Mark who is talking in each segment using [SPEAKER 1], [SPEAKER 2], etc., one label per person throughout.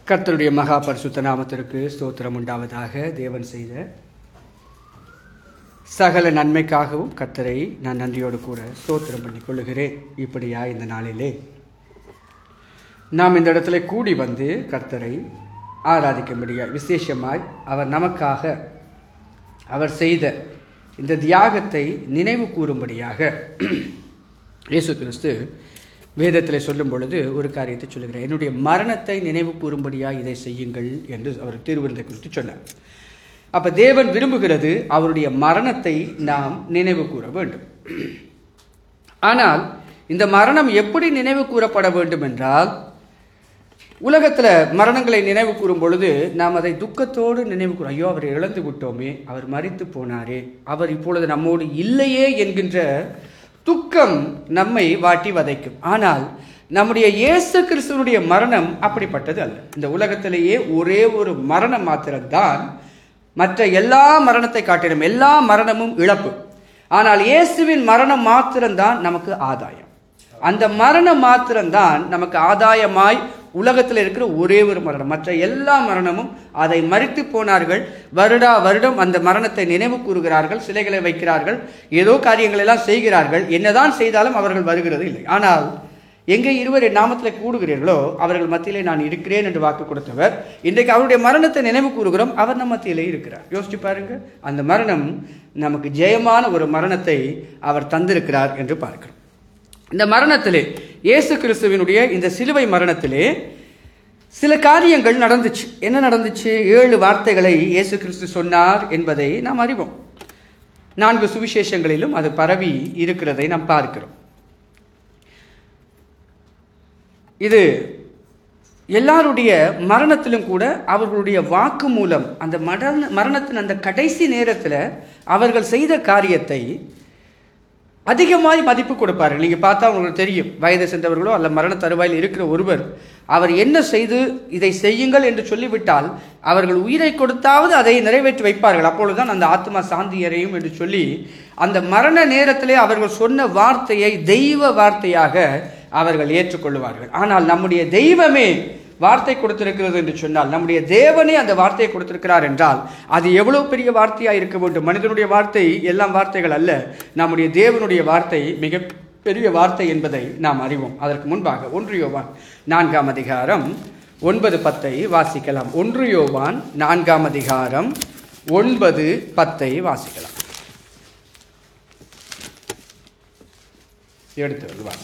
[SPEAKER 1] கர்த்தருடைய மகா பரிசுத்த நாமத்திற்கு ஸ்தோத்திரம் உண்டாவதாக தேவன் செய்த சகல நன்மைக்காகவும் கர்த்தரை நான் நன்றியோடு கூட ஸ்தோத்திரம் பண்ணிக் கொள்ளுகிறேன் இப்படியா இந்த நாளிலே நாம் இந்த இடத்துல கூடி வந்து கர்த்தரை ஆராதிக்கும்படியா விசேஷமாய் அவர் நமக்காக அவர் செய்த இந்த தியாகத்தை நினைவு கூறும்படியாக இயேசு கிறிஸ்து வேதத்தில் சொல்லும் பொழுது ஒரு காரியத்தை சொல்லுகிறார் என்னுடைய மரணத்தை நினைவு கூறும்படியா இதை செய்யுங்கள் என்று அவர் திருவிருந்தை குறித்து சொன்னார் அப்ப தேவன் விரும்புகிறது அவருடைய மரணத்தை நாம் நினைவு கூற வேண்டும் ஆனால் இந்த மரணம் எப்படி நினைவு கூறப்பட வேண்டும் என்றால் உலகத்தில் மரணங்களை நினைவு கூறும் பொழுது நாம் அதை துக்கத்தோடு நினைவு கூறும் ஐயோ அவர் இழந்து விட்டோமே அவர் மறித்து போனாரே அவர் இப்பொழுது நம்மோடு இல்லையே என்கின்ற துக்கம் நம்மை வாட்டி வதைக்கும் ஆனால் நம்முடைய இயேசு கிறிஸ்துவனுடைய மரணம் அப்படிப்பட்டது அல்ல இந்த உலகத்திலேயே ஒரே ஒரு மரணம் மாத்திரம்தான் மற்ற எல்லா மரணத்தை காட்டிலும் எல்லா மரணமும் இழப்பு ஆனால் இயேசுவின் மரணம் மாத்திரம்தான் நமக்கு ஆதாயம் அந்த மரணம் மாத்திரம்தான் நமக்கு ஆதாயமாய் உலகத்தில் இருக்கிற ஒரே ஒரு மரணம் மற்ற எல்லா மரணமும் அதை மறித்து போனார்கள் வருடா வருடம் அந்த மரணத்தை நினைவு கூறுகிறார்கள் சிலைகளை வைக்கிறார்கள் ஏதோ காரியங்கள் எல்லாம் செய்கிறார்கள் என்னதான் செய்தாலும் அவர்கள் வருகிறது இல்லை ஆனால் எங்கே இருவர் என் நாமத்தில் கூடுகிறீர்களோ அவர்கள் மத்தியிலே நான் இருக்கிறேன் என்று வாக்கு கொடுத்தவர் இன்றைக்கு அவருடைய மரணத்தை நினைவு கூறுகிறோம் அவர் நம் மத்தியிலே இருக்கிறார் யோசிச்சு பாருங்க அந்த மரணம் நமக்கு ஜெயமான ஒரு மரணத்தை அவர் தந்திருக்கிறார் என்று பார்க்கிறோம் இந்த மரணத்திலே இயேசு கிறிஸ்துவினுடைய இந்த சிலுவை மரணத்திலே சில காரியங்கள் நடந்துச்சு என்ன நடந்துச்சு ஏழு வார்த்தைகளை இயேசு கிறிஸ்து சொன்னார் என்பதை நாம் அறிவோம் நான்கு சுவிசேஷங்களிலும் அது பரவி இருக்கிறதை நாம் பார்க்கிறோம் இது எல்லாருடைய மரணத்திலும் கூட அவர்களுடைய வாக்கு மூலம் அந்த மரண மரணத்தின் அந்த கடைசி நேரத்தில் அவர்கள் செய்த காரியத்தை அதிகமாய் மதிப்பு கொடுப்பார்கள் நீங்கள் பார்த்தா உங்களுக்கு தெரியும் வயது சென்றவர்களோ அல்ல மரண தருவாயில் இருக்கிற ஒருவர் அவர் என்ன செய்து இதை செய்யுங்கள் என்று சொல்லிவிட்டால் அவர்கள் உயிரை கொடுத்தாவது அதை நிறைவேற்றி வைப்பார்கள் அப்பொழுதுதான் அந்த ஆத்மா சாந்தி அறையும் என்று சொல்லி அந்த மரண நேரத்திலே அவர்கள் சொன்ன வார்த்தையை தெய்வ வார்த்தையாக அவர்கள் ஏற்றுக்கொள்வார்கள் ஆனால் நம்முடைய தெய்வமே வார்த்தை கொடுத்திருக்கிறது என்று சொன்னால் நம்முடைய தேவனே அந்த வார்த்தையை கொடுத்திருக்கிறார் என்றால் அது எவ்வளவு பெரிய வார்த்தையாக இருக்க வேண்டும் மனிதனுடைய வார்த்தை எல்லாம் வார்த்தைகள் அல்ல நம்முடைய தேவனுடைய வார்த்தை மிக பெரிய வார்த்தை என்பதை நாம் அறிவோம் அதற்கு முன்பாக ஒன்று யோவான் நான்காம் அதிகாரம் ஒன்பது பத்தை வாசிக்கலாம் ஒன்று யோவான் நான்காம் அதிகாரம் ஒன்பது பத்தை வாசிக்கலாம் எடுத்து வருவாங்க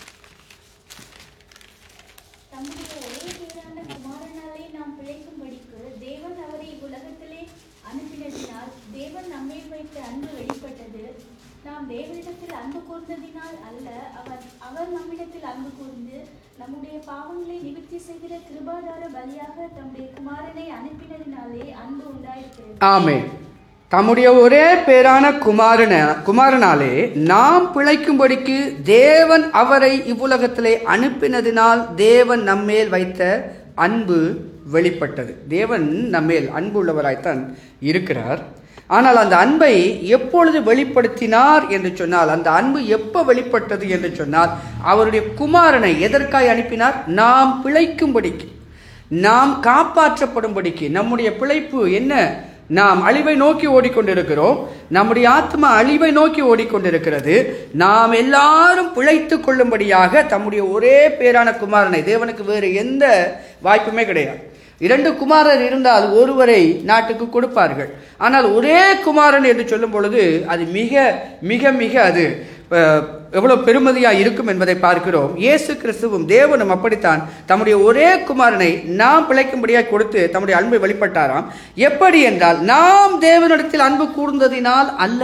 [SPEAKER 2] தம்முடைய ஒரே பேரான குமாரனாலே நாம் பிழைக்கும்படிக்கு தேவன் அவரை இவ்வுலகத்திலே அனுப்பினதினால் தேவன் நம்மேல் வைத்த அன்பு வெளிப்பட்டது நாம் தேவனிடத்தில் அன்பு கூர்ந்ததினால் அல்ல அவர் அவர் நம்மிடத்தில் அன்பு கூர்ந்து நம்முடைய பாவங்களை நிவர்த்தி செய்கிற கிருபாதார பலியாக தம்முடைய குமாரனை அனுப்பினதினாலே அன்பு உண்டாயிருக்கிறது
[SPEAKER 1] ஆமே தம்முடைய ஒரே பேரான குமாரன குமாரனாலே நாம் பிழைக்கும்படிக்கு தேவன் அவரை இவ்வுலகத்திலே அனுப்பினதினால் தேவன் நம்மேல் வைத்த அன்பு வெளிப்பட்டது தேவன் நம்மேல் அன்பு உள்ளவராய்த்தான் இருக்கிறார் ஆனால் அந்த அன்பை எப்பொழுது வெளிப்படுத்தினார் என்று சொன்னால் அந்த அன்பு எப்போ வெளிப்பட்டது என்று சொன்னால் அவருடைய குமாரனை எதற்காய் அனுப்பினார் நாம் பிழைக்கும்படிக்கு நாம் காப்பாற்றப்படும்படிக்கு நம்முடைய பிழைப்பு என்ன நாம் அழிவை நோக்கி ஓடிக்கொண்டிருக்கிறோம் நம்முடைய ஆத்மா அழிவை நோக்கி ஓடிக்கொண்டிருக்கிறது நாம் எல்லாரும் பிழைத்து கொள்ளும்படியாக தம்முடைய ஒரே பேரான குமாரனை தேவனுக்கு வேறு எந்த வாய்ப்புமே கிடையாது இரண்டு குமாரர் இருந்தால் ஒருவரை நாட்டுக்கு கொடுப்பார்கள் ஆனால் ஒரே குமாரன் என்று சொல்லும் பொழுது அது மிக மிக மிக அது அஹ், எவ்வளவு பெருமதியா இருக்கும் என்பதை பார்க்கிறோம் இயேசு கிறிஸ்துவும் தேவனும் அப்படித்தான் தம்முடைய ஒரே குமாரனை நாம் பிழைக்கும்படியாக கொடுத்து தம்முடைய அன்பை வெளிப்பட்டாராம் எப்படி என்றால் நாம் தேவனிடத்தில் அன்பு கூர்ந்ததினால் அல்ல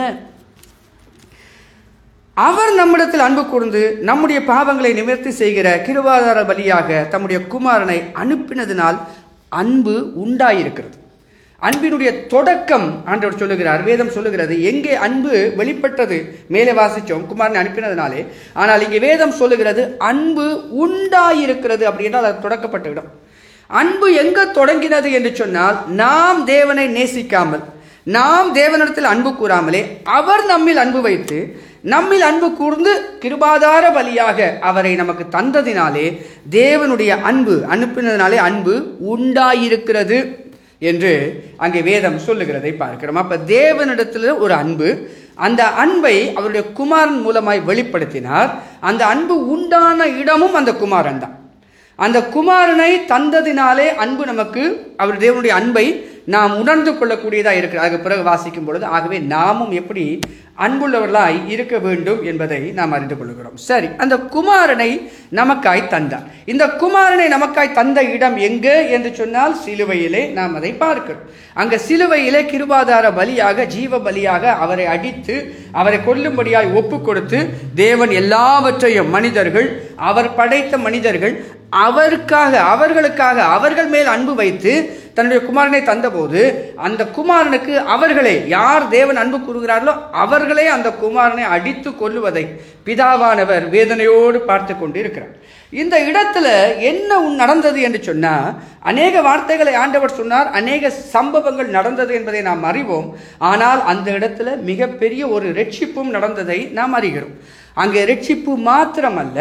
[SPEAKER 1] அவர் நம்மிடத்தில் அன்பு கூர்ந்து நம்முடைய பாவங்களை நிவர்த்தி செய்கிற கிருவாதார பலியாக தம்முடைய குமாரனை அனுப்பினதினால் அன்பு உண்டாயிருக்கிறது அன்பினுடைய தொடக்கம் ஆண்டவர் சொல்லுகிறார் வேதம் சொல்லுகிறது எங்கே அன்பு வெளிப்பட்டது மேலே வாசிச்சோம் குமாரனை அனுப்பினதுனாலே ஆனால் இங்கே வேதம் சொல்லுகிறது அன்பு உண்டாயிருக்கிறது அப்படி என்றால் அது தொடக்கப்பட்ட இடம் அன்பு எங்க தொடங்கினது என்று சொன்னால் நாம் தேவனை நேசிக்காமல் நாம் தேவனிடத்தில் அன்பு கூறாமலே அவர் நம்மில் அன்பு வைத்து நம்மில் அன்பு கூர்ந்து கிருபாதார பலியாக அவரை நமக்கு தந்ததினாலே தேவனுடைய அன்பு அனுப்பினதினாலே அன்பு உண்டாயிருக்கிறது என்று அங்கே வேதம் சொல்லுகிறதை பார்க்கிறோம் அப்ப தேவனிடத்தில் ஒரு அன்பு அந்த அன்பை அவருடைய குமாரன் மூலமாய் வெளிப்படுத்தினார் அந்த அன்பு உண்டான இடமும் அந்த குமாரன் தான் அந்த குமாரனை தந்ததினாலே அன்பு நமக்கு அவர் தேவனுடைய அன்பை நாம் உணர்ந்து கொள்ளக்கூடியதாக இருக்கிறது அதுக்கு பிறகு வாசிக்கும் பொழுது ஆகவே நாமும் எப்படி அன்புள்ளவர்களாய் இருக்க வேண்டும் என்பதை நாம் அறிந்து கொள்கிறோம் சரி அந்த குமாரனை நமக்காய் தந்தார் இந்த குமாரனை நமக்காய் தந்த இடம் எங்கே என்று சொன்னால் சிலுவையிலே நாம் அதை பார்க்கிறோம் அங்க சிலுவையிலே கிருபாதார பலியாக ஜீவ பலியாக அவரை அடித்து அவரை கொல்லும்படியாய் ஒப்பு கொடுத்து தேவன் எல்லாவற்றையும் மனிதர்கள் அவர் படைத்த மனிதர்கள் அவருக்காக அவர்களுக்காக அவர்கள் மேல் அன்பு வைத்து தன்னுடைய குமாரனை தந்தபோது அந்த குமாரனுக்கு அவர்களே யார் தேவன் அன்பு கூறுகிறார்களோ அவர்களே அந்த குமாரனை அடித்து கொல்லுவதை பிதாவானவர் வேதனையோடு பார்த்து கொண்டு இருக்கிறார் இந்த இடத்துல என்ன உன் நடந்தது என்று சொன்னா அநேக வார்த்தைகளை ஆண்டவர் சொன்னார் அநேக சம்பவங்கள் நடந்தது என்பதை நாம் அறிவோம் ஆனால் அந்த இடத்துல மிகப்பெரிய ஒரு ரட்சிப்பும் நடந்ததை நாம் அறிகிறோம் அங்கே ரட்சிப்பு மாத்திரமல்ல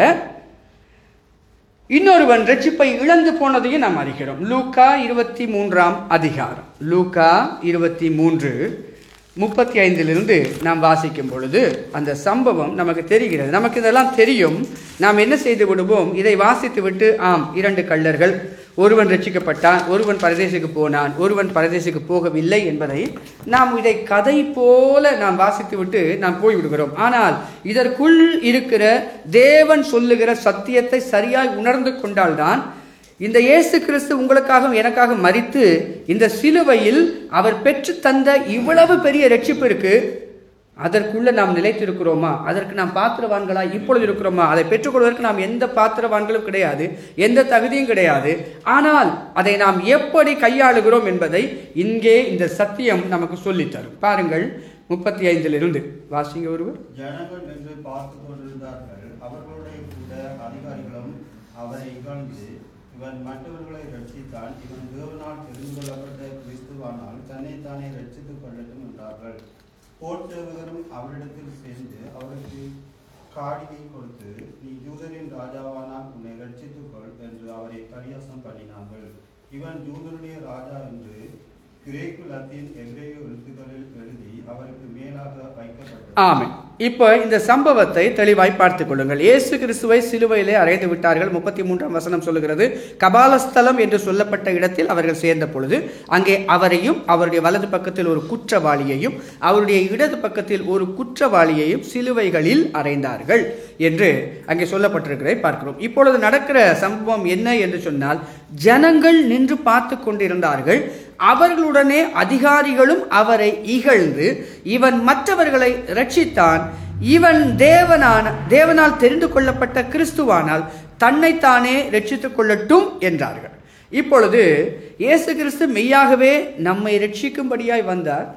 [SPEAKER 1] இன்னொருவன் ரட்சிப்பை இழந்து போனதையும் நாம் அறிகிறோம் லூக்கா இருபத்தி மூன்றாம் அதிகாரம் லூக்கா இருபத்தி மூன்று முப்பத்தி ஐந்திலிருந்து நாம் வாசிக்கும் பொழுது அந்த சம்பவம் நமக்கு தெரிகிறது நமக்கு இதெல்லாம் தெரியும் நாம் என்ன செய்து விடுவோம் இதை வாசித்து விட்டு ஆம் இரண்டு கள்ளர்கள் ஒருவன் ரட்சிக்கப்பட்டான் ஒருவன் பரதேசுக்கு போனான் ஒருவன் பரதேசுக்கு போகவில்லை என்பதை நாம் இதை கதை போல நாம் வாசித்து விட்டு நாம் போய்விடுகிறோம் ஆனால் இதற்குள் இருக்கிற தேவன் சொல்லுகிற சத்தியத்தை சரியாய் உணர்ந்து கொண்டால்தான் இந்த இயேசு கிறிஸ்து உங்களுக்காக எனக்காக மறித்து இந்த சிலுவையில் அவர் பெற்று தந்த இவ்வளவு பெரிய ரட்சிப்பு இருக்கு அதற்குள்ள நாம் நிலைத்திருக்கிறோமா அதற்கு நாம் பாத்திரவான்களா இப்பொழுது இருக்கிறோமா அதை பெற்றுக்கொள்வதற்கு நாம் எந்த பாத்திரவான்களும் கிடையாது எந்த தகுதியும் கிடையாது ஆனால் அதை நாம் எப்படி கையாளுகிறோம் என்பதை இங்கே இந்த சத்தியம் நமக்கு சொல்லித் தரும் பாருங்கள் முப்பத்தி ஐந்திலிருந்து வாசிங்க ஒருவர்
[SPEAKER 3] ஜனங்கள் நின்று பார்த்து கொண்டிருந்தார்கள் அவர்களுடைய கூட அதிகாரிகளும் அவரை இகழ்ந்து இவன் மற்றவர்களை ரட்சித்தான் இவன் தேவனால் தெரிந்து கொள்ளப்பட்ட கிறிஸ்துவானால் தன்னைத்தானே ரட்சித்துக் கொள்ளட்டும் என்றார்கள் போர்ச்சேவகரும் அவரிடத்தில் சேர்ந்து அவருக்கு காடியை கொடுத்து நீ யூதரின் ராஜாவானால் உன்னை ரட்சித்துக் கொள் என்று அவரை பரியாசம் பண்ணினார்கள் இவன் யூதருடைய ராஜா என்று கிரேக்கு லத்தீன் எவ்ரேய எழுத்துக்களில் எழுதி அவருக்கு மேலாக வைக்கப்பட்டது
[SPEAKER 1] ஆமென் இப்போ இந்த சம்பவத்தை தெளிவாய் பார்த்துக் கொள்ளுங்கள் இயேசு கிறிஸ்துவை சிலுவையிலே அறைந்து விட்டார்கள் முப்பத்தி மூன்றாம் வசனம் சொல்லுகிறது கபாலஸ்தலம் என்று சொல்லப்பட்ட இடத்தில் அவர்கள் சேர்ந்த பொழுது அங்கே அவரையும் அவருடைய வலது பக்கத்தில் ஒரு குற்றவாளியையும் அவருடைய இடது பக்கத்தில் ஒரு குற்றவாளியையும் சிலுவைகளில் அறைந்தார்கள் என்று அங்கே சொல்லப்பட்டிருக்கிறதை பார்க்கிறோம் இப்பொழுது நடக்கிற சம்பவம் என்ன என்று சொன்னால் ஜனங்கள் நின்று பார்த்து கொண்டிருந்தார்கள் அவர்களுடனே அதிகாரிகளும் அவரை இகழ்ந்து இவன் மற்றவர்களை ரட்சித்தான் இவன் தேவனான தேவனால் தெரிந்து கொள்ளப்பட்ட கிறிஸ்துவானால் தன்னைத்தானே ரட்சித்துக் கொள்ளட்டும் என்றார்கள் இப்பொழுது இயேசு கிறிஸ்து மெய்யாகவே நம்மை ரட்சிக்கும்படியாய் வந்தார்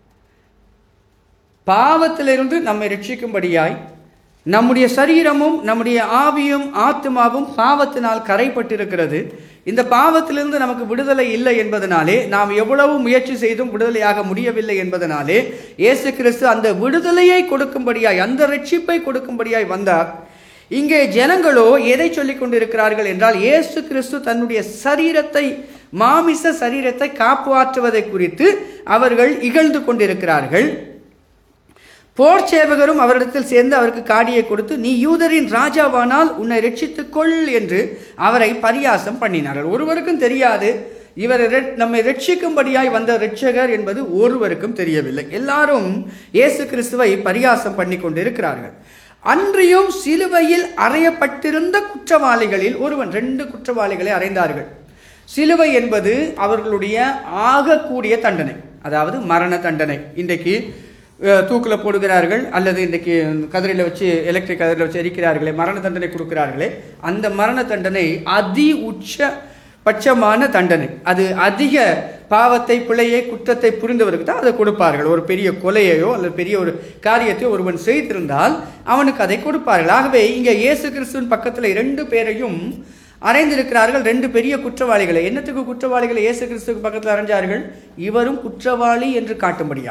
[SPEAKER 1] பாவத்திலிருந்து நம்மை ரட்சிக்கும்படியாய் நம்முடைய சரீரமும் நம்முடைய ஆவியும் ஆத்மாவும் பாவத்தினால் கரைப்பட்டிருக்கிறது இந்த பாவத்திலிருந்து நமக்கு விடுதலை இல்லை என்பதனாலே நாம் எவ்வளவு முயற்சி செய்தும் விடுதலையாக முடியவில்லை என்பதனாலே இயேசு கிறிஸ்து அந்த விடுதலையை கொடுக்கும்படியாய் அந்த ரட்சிப்பை கொடுக்கும்படியாய் வந்தார் இங்கே ஜனங்களோ எதை சொல்லிக் கொண்டிருக்கிறார்கள் என்றால் இயேசு கிறிஸ்து தன்னுடைய சரீரத்தை மாமிச சரீரத்தை காப்பாற்றுவதை குறித்து அவர்கள் இகழ்ந்து கொண்டிருக்கிறார்கள் போர் சேவகரும் அவரிடத்தில் சேர்ந்து அவருக்கு காடியை கொடுத்து நீ யூதரின் ராஜாவானால் உன்னை ரட்சித்துக் கொள் என்று அவரை பரியாசம் பண்ணினார்கள் ஒருவருக்கும் தெரியாது இவர் ரெட்- நம்மை ரட்சிக்கும்படியாய் வந்த ரட்சகர் என்பது ஒருவருக்கும் தெரியவில்லை எல்லாரும் இயேசு கிறிஸ்துவை பரியாசம் பண்ணி கொண்டிருக்கிறார்கள் அன்றியும் சிலுவையில் அறையப்பட்டிருந்த குற்றவாளிகளில் ஒருவன் ரெண்டு குற்றவாளிகளை அறைந்தார்கள் சிலுவை என்பது அவர்களுடைய ஆகக்கூடிய தண்டனை அதாவது மரண தண்டனை இன்றைக்கு அஹ், தூக்குல போடுகிறார்கள் அல்லது இன்றைக்கு கதிரையில் வச்சு எலக்ட்ரிக் கதிரையில் வச்சு எரிக்கிறார்களே மரண தண்டனை கொடுக்கிறார்களே அந்த மரண தண்டனை அதி உச்ச பட்சமான தண்டனை அது அதிக பாவத்தை பிழையை குற்றத்தை புரிந்தவருக்கு தான் அதை கொடுப்பார்கள் ஒரு பெரிய கொலையையோ அல்லது பெரிய ஒரு காரியத்தையோ ஒருவன் செய்திருந்தால் அவனுக்கு அதை கொடுப்பார்கள் ஆகவே இங்கே இயேசு கிறிஸ்துவின் பக்கத்தில் இரண்டு பேரையும் அறைந்திருக்கிறார்கள் ரெண்டு பெரிய குற்றவாளிகளை என்னத்துக்கு குற்றவாளிகளை இயேசு கிறிஸ்துவுக்கு பக்கத்தில் அறைஞ்சார்கள் இவரும் குற்றவாளி என்று காட்டும்படியாக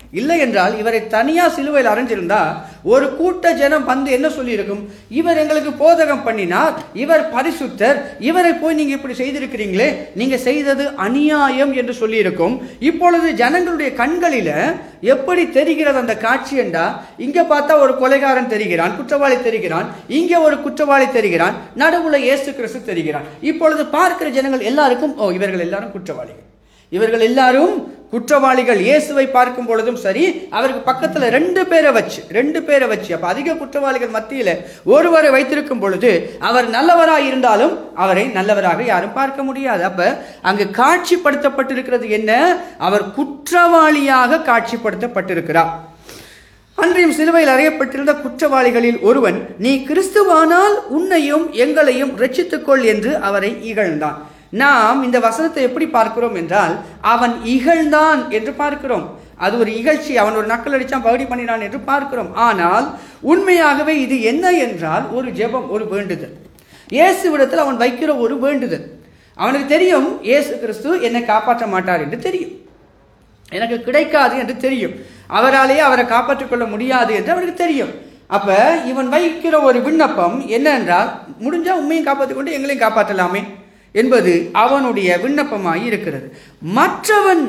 [SPEAKER 1] இல்லை என்றால் இவரை தனியா சிலுவையில் அரைஞ்சிருந்தா ஒரு கூட்ட ஜனம் வந்து என்ன சொல்லியிருக்கும் இவர் எங்களுக்கு போதகம் பண்ணினார் இவர் பரிசுத்தர் இவரை போய் நீங்க இப்படி செய்திருக்கிறீங்களே நீங்க செய்தது அநியாயம் என்று சொல்லியிருக்கும் இப்பொழுது ஜனங்களுடைய கண்களில எப்படி தெரிகிறது அந்த காட்சி என்றா இங்க பார்த்தா ஒரு கொலைகாரன் தெரிகிறான் குற்றவாளி தெரிகிறான் இங்க ஒரு குற்றவாளி தெரிகிறான் நடுவுல இயேசு கிறிஸ்து தெரிகிறான் இப்பொழுது பார்க்கிற ஜனங்கள் எல்லாருக்கும் ஓ இவர்கள் எல்லாரும் குற்றவாளிகள் இவர்கள் எல்லாரும் குற்றவாளிகள் இயேசுவை பார்க்கும் பொழுதும் சரி அவருக்கு பக்கத்துல ரெண்டு பேரை வச்சு ரெண்டு பேரை வச்சு அப்ப அதிக குற்றவாளிகள் மத்தியில ஒருவரை வைத்திருக்கும் பொழுது அவர் நல்லவராய் இருந்தாலும் அவரை நல்லவராக யாரும் பார்க்க முடியாது அப்ப அங்கு காட்சிப்படுத்தப்பட்டிருக்கிறது என்ன அவர் குற்றவாளியாக காட்சிப்படுத்தப்பட்டிருக்கிறார் அன்றையும் சிலுவையில் அறையப்பட்டிருந்த குற்றவாளிகளில் ஒருவன் நீ கிறிஸ்துவானால் உன்னையும் எங்களையும் ரட்சித்துக்கொள் என்று அவரை இகழ்ந்தான் நாம் இந்த வசனத்தை எப்படி பார்க்கிறோம் என்றால் அவன் இகழ்ந்தான் என்று பார்க்கிறோம் அது ஒரு இகழ்ச்சி அவன் ஒரு நக்கல் அடிச்சான் பகுடி பண்ணினான் என்று பார்க்கிறோம் ஆனால் உண்மையாகவே இது என்ன என்றால் ஒரு ஜெபம் ஒரு வேண்டுதல் இயேசுவிடத்தில் அவன் வைக்கிற ஒரு வேண்டுதல் அவனுக்கு தெரியும் இயேசு கிறிஸ்து என்னை காப்பாற்ற மாட்டார் என்று தெரியும் எனக்கு கிடைக்காது என்று தெரியும் அவராலேயே அவரை காப்பாற்றிக் கொள்ள முடியாது என்று அவனுக்கு தெரியும் அப்ப இவன் வைக்கிற ஒரு விண்ணப்பம் என்ன என்றால் முடிஞ்சா உண்மையும் காப்பாற்றிக் கொண்டு எங்களையும் காப்பாற்றலாமே என்பது அவனுடைய விண்ணப்பமாய் இருக்கிறது மற்றவன்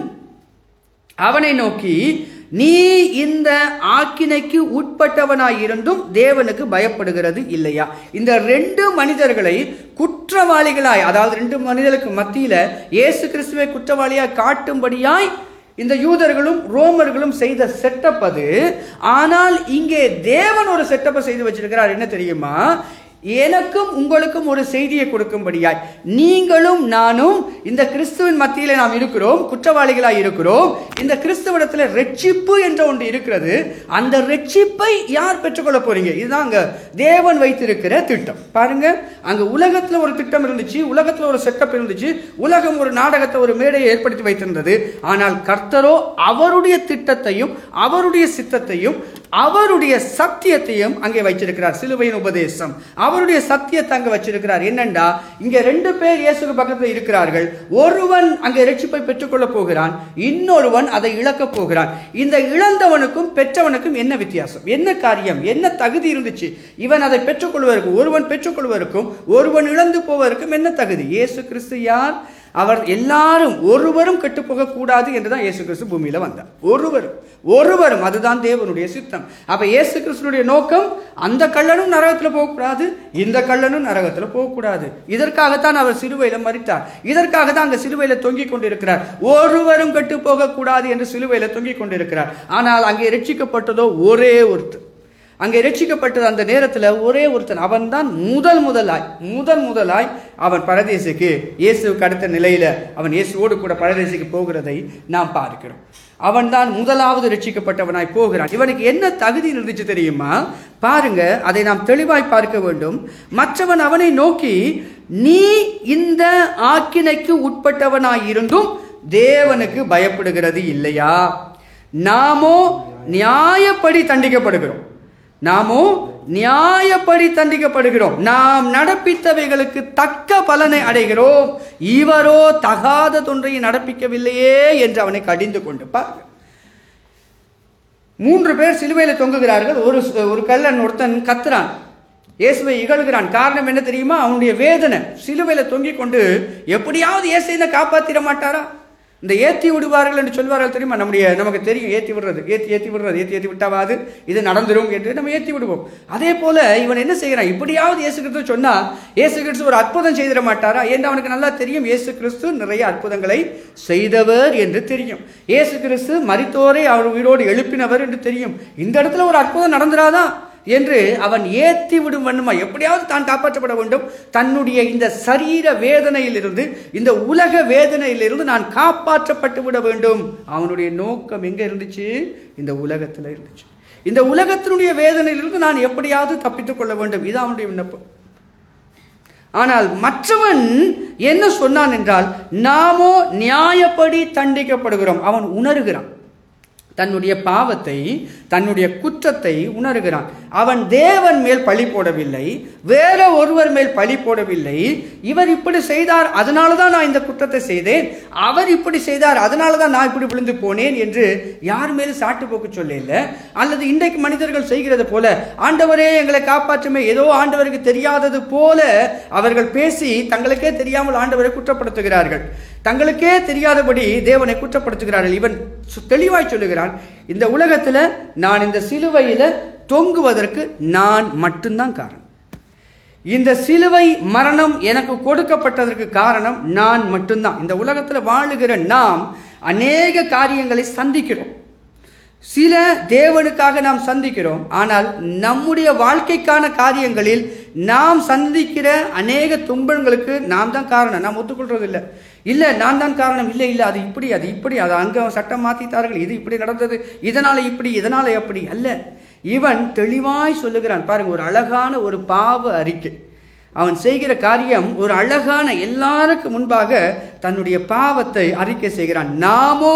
[SPEAKER 1] அவனை நோக்கி நீ இந்த ஆக்கினைக்கு உட்பட்டவனாய் இருந்தும் தேவனுக்கு பயப்படுகிறது இல்லையா இந்த ரெண்டு மனிதர்களை குற்றவாளிகளாய் அதாவது ரெண்டு மனிதர்களுக்கு மத்தியில இயேசு கிறிஸ்துவை குற்றவாளியாய் காட்டும்படியாய் இந்த யூதர்களும் ரோமர்களும் செய்த செட்டப் அது ஆனால் இங்கே தேவன் ஒரு செட்டப்பை செய்து வச்சிருக்கிறார் என்ன தெரியுமா எனக்கும் உங்களுக்கும் ஒரு செய்தியை கொடுக்கும்படியாய் நீங்களும் நானும் இந்த கிறிஸ்துவின் மத்தியில நாம் இருக்கிறோம் குற்றவாளிகளாய் இருக்கிறோம் இந்த கிறிஸ்துவிடத்துல ரெட்சிப்பு என்ற ஒன்று இருக்கிறது அந்த ரெட்சிப்பை யார் பெற்றுக்கொள்ள போறீங்க இதுதான் அங்க தேவன் வைத்திருக்கிற திட்டம் பாருங்க அங்க உலகத்துல ஒரு திட்டம் இருந்துச்சு உலகத்துல ஒரு செட்டப் இருந்துச்சு உலகம் ஒரு நாடகத்தை ஒரு மேடையை ஏற்படுத்தி வைத்திருந்தது ஆனால் கர்த்தரோ அவருடைய திட்டத்தையும் அவருடைய சித்தத்தையும் அவருடைய சத்தியத்தையும் அங்கே வச்சிருக்கிறார் சிலுவையின் உபதேசம் அவருடைய சத்தியத்தை அங்க வச்சிருக்கிறார் என்னண்டா இங்க ரெண்டு பேர் இயேசுக்கு பக்கத்தில் இருக்கிறார்கள் ஒருவன் அங்கே ரட்சிப்பை பெற்றுக்கொள்ள போகிறான் இன்னொருவன் அதை இழக்க போகிறான் இந்த இழந்தவனுக்கும் பெற்றவனுக்கும் என்ன வித்தியாசம் என்ன காரியம் என்ன தகுதி இருந்துச்சு இவன் அதை பெற்றுக்கொள்வதற்கும் ஒருவன் பெற்றுக்கொள்வதற்கும் ஒருவன் இழந்து போவதற்கும் என்ன தகுதி இயேசு கிறிஸ்து யார் அவர் எல்லாரும் ஒருவரும் கெட்டு போக கூடாது என்றுதான் இயேசு கிறிஸ்து பூமியில வந்தார் ஒருவரும் ஒருவரும் அதுதான் தேவனுடைய சித்தம் அப்ப இயேசு கிறிஸ்துனுடைய நோக்கம் அந்த கள்ளனும் நரகத்துல போகக்கூடாது இந்த கள்ளனும் நரகத்துல போகக்கூடாது இதற்காகத்தான் அவர் சிலுவையில மறித்தார் இதற்காக தான் அங்க சிலுவையில தொங்கிக் கொண்டிருக்கிறார் ஒருவரும் கெட்டு போக கூடாது என்று சிலுவையில தொங்கிக் கொண்டிருக்கிறார் ஆனால் அங்கே ரட்சிக்கப்பட்டதோ ஒரே ஒருத்தர் அங்கே ரட்சிக்கப்பட்டது அந்த நேரத்தில் ஒரே ஒருத்தன் அவன்தான் முதல் முதலாய் முதல் முதலாய் அவன் பரதேசுக்கு இயேசுக்கு அடுத்த நிலையில அவன் இயேசுவோடு கூட பரதேசுக்கு போகிறதை நாம் பார்க்கிறோம் அவன்தான் முதலாவது ரட்சிக்கப்பட்டவனாய் போகிறான் இவனுக்கு என்ன தகுதி இருந்துச்சு தெரியுமா பாருங்க அதை நாம் தெளிவாய் பார்க்க வேண்டும் மற்றவன் அவனை நோக்கி நீ இந்த ஆக்கினைக்கு உட்பட்டவனாய் இருந்தும் தேவனுக்கு பயப்படுகிறது இல்லையா நாமோ நியாயப்படி தண்டிக்கப்படுகிறோம் நாமோ நியாயப்படி தண்டிக்கப்படுகிறோம் நாம் நடப்பித்தவைகளுக்கு தக்க பலனை அடைகிறோம் இவரோ தகாத தொன்றையை நடப்பிக்கவில்லையே என்று அவனை கடிந்து கொண்டு பாருங்க மூன்று பேர் சிலுவையில தொங்குகிறார்கள் ஒரு ஒரு கல்லன் ஒருத்தன் கத்துறான் இயேசுவை இகழ்கிறான் காரணம் என்ன தெரியுமா அவனுடைய வேதனை சிலுவையில தொங்கிக் கொண்டு எப்படியாவது இயேசுவை காப்பாத்திட மாட்டாரா இந்த ஏத்தி விடுவார்கள் என்று சொல்வார்கள் தெரியுமா நம்முடைய நமக்கு தெரியும் ஏத்தி விடுறது ஏத்தி ஏத்தி விடுறது ஏத்தி ஏத்தி விட்டாவாது இது நடந்துரும் என்று நம்ம ஏத்தி விடுவோம் அதே போல இவன் என்ன செய்கிறான் இப்படியாவது இயேசு கிறிஸ்து சொன்னா இயேசு கிறிஸ்து ஒரு அற்புதம் செய்திட மாட்டாரா என்று அவனுக்கு நல்லா தெரியும் இயேசு கிறிஸ்து நிறைய அற்புதங்களை செய்தவர் என்று தெரியும் இயேசு கிறிஸ்து மரித்தோரை அவர் உயிரோடு எழுப்பினவர் என்று தெரியும் இந்த இடத்துல ஒரு அற்புதம் நடந்துராதா என்று அவன் ஏத்தி விடும் வண்ணமா எப்படியாவது தான் காப்பாற்றப்பட வேண்டும் தன்னுடைய இந்த சரீர வேதனையிலிருந்து இந்த உலக வேதனையிலிருந்து நான் காப்பாற்றப்பட்டு விட வேண்டும் அவனுடைய நோக்கம் எங்க இருந்துச்சு இந்த உலகத்துல இருந்துச்சு இந்த உலகத்தினுடைய வேதனையிலிருந்து நான் எப்படியாவது தப்பித்துக் கொள்ள வேண்டும் இது அவனுடைய விண்ணப்பம் ஆனால் மற்றவன் என்ன சொன்னான் என்றால் நாமோ நியாயப்படி தண்டிக்கப்படுகிறோம் அவன் உணர்கிறான் தன்னுடைய பாவத்தை தன்னுடைய குற்றத்தை உணர்கிறான் அவன் தேவன் மேல் பழி போடவில்லை வேற ஒருவர் மேல் பழி போடவில்லை இவர் இப்படி செய்தார் அதனால தான் நான் இந்த குற்றத்தை செய்தேன் அவர் இப்படி செய்தார் அதனால தான் நான் இப்படி விழுந்து போனேன் என்று யார் மேலும் சாட்டு போக்கு சொல்லல அல்லது இன்றைக்கு மனிதர்கள் செய்கிறது போல ஆண்டவரே எங்களை காப்பாற்றுமே ஏதோ ஆண்டவருக்கு தெரியாதது போல அவர்கள் பேசி தங்களுக்கே தெரியாமல் ஆண்டவரை குற்றப்படுத்துகிறார்கள் தங்களுக்கே தெரியாதபடி தேவனை குற்றப்படுத்துகிறார்கள் இவன் சு- தெளிவாய் சொல்லுகிறான் இந்த உலகத்துல நான் இந்த சிலுவையில தொங்குவதற்கு நான் மட்டும்தான் காரணம் இந்த சிலுவை மரணம் எனக்கு கொடுக்கப்பட்டதற்கு காரணம் நான் மட்டும்தான் இந்த உலகத்தில் வாழுகிற நாம் அநேக காரியங்களை சந்திக்கிறோம் சில தேவனுக்காக நாம் சந்திக்கிறோம் ஆனால் நம்முடைய வாழ்க்கைக்கான காரியங்களில் நாம் சந்திக்கிற அநேக துன்பங்களுக்கு நாம் தான் காரணம் நாம் ஒத்துக்கொள்றது இல்லை இல்லை நான் தான் காரணம் இல்லை இல்லை அது இப்படி அது இப்படி அது அங்கே சட்டம் மாற்றித்தார்கள் இது இப்படி நடந்தது இதனால இப்படி இதனால எப்படி அல்ல இவன் தெளிவாய் சொல்லுகிறான் பாருங்க ஒரு அழகான ஒரு பாவ அறிக்கை அவன் செய்கிற காரியம் ஒரு அழகான எல்லாருக்கும் முன்பாக தன்னுடைய பாவத்தை அறிக்கை செய்கிறான் நாமோ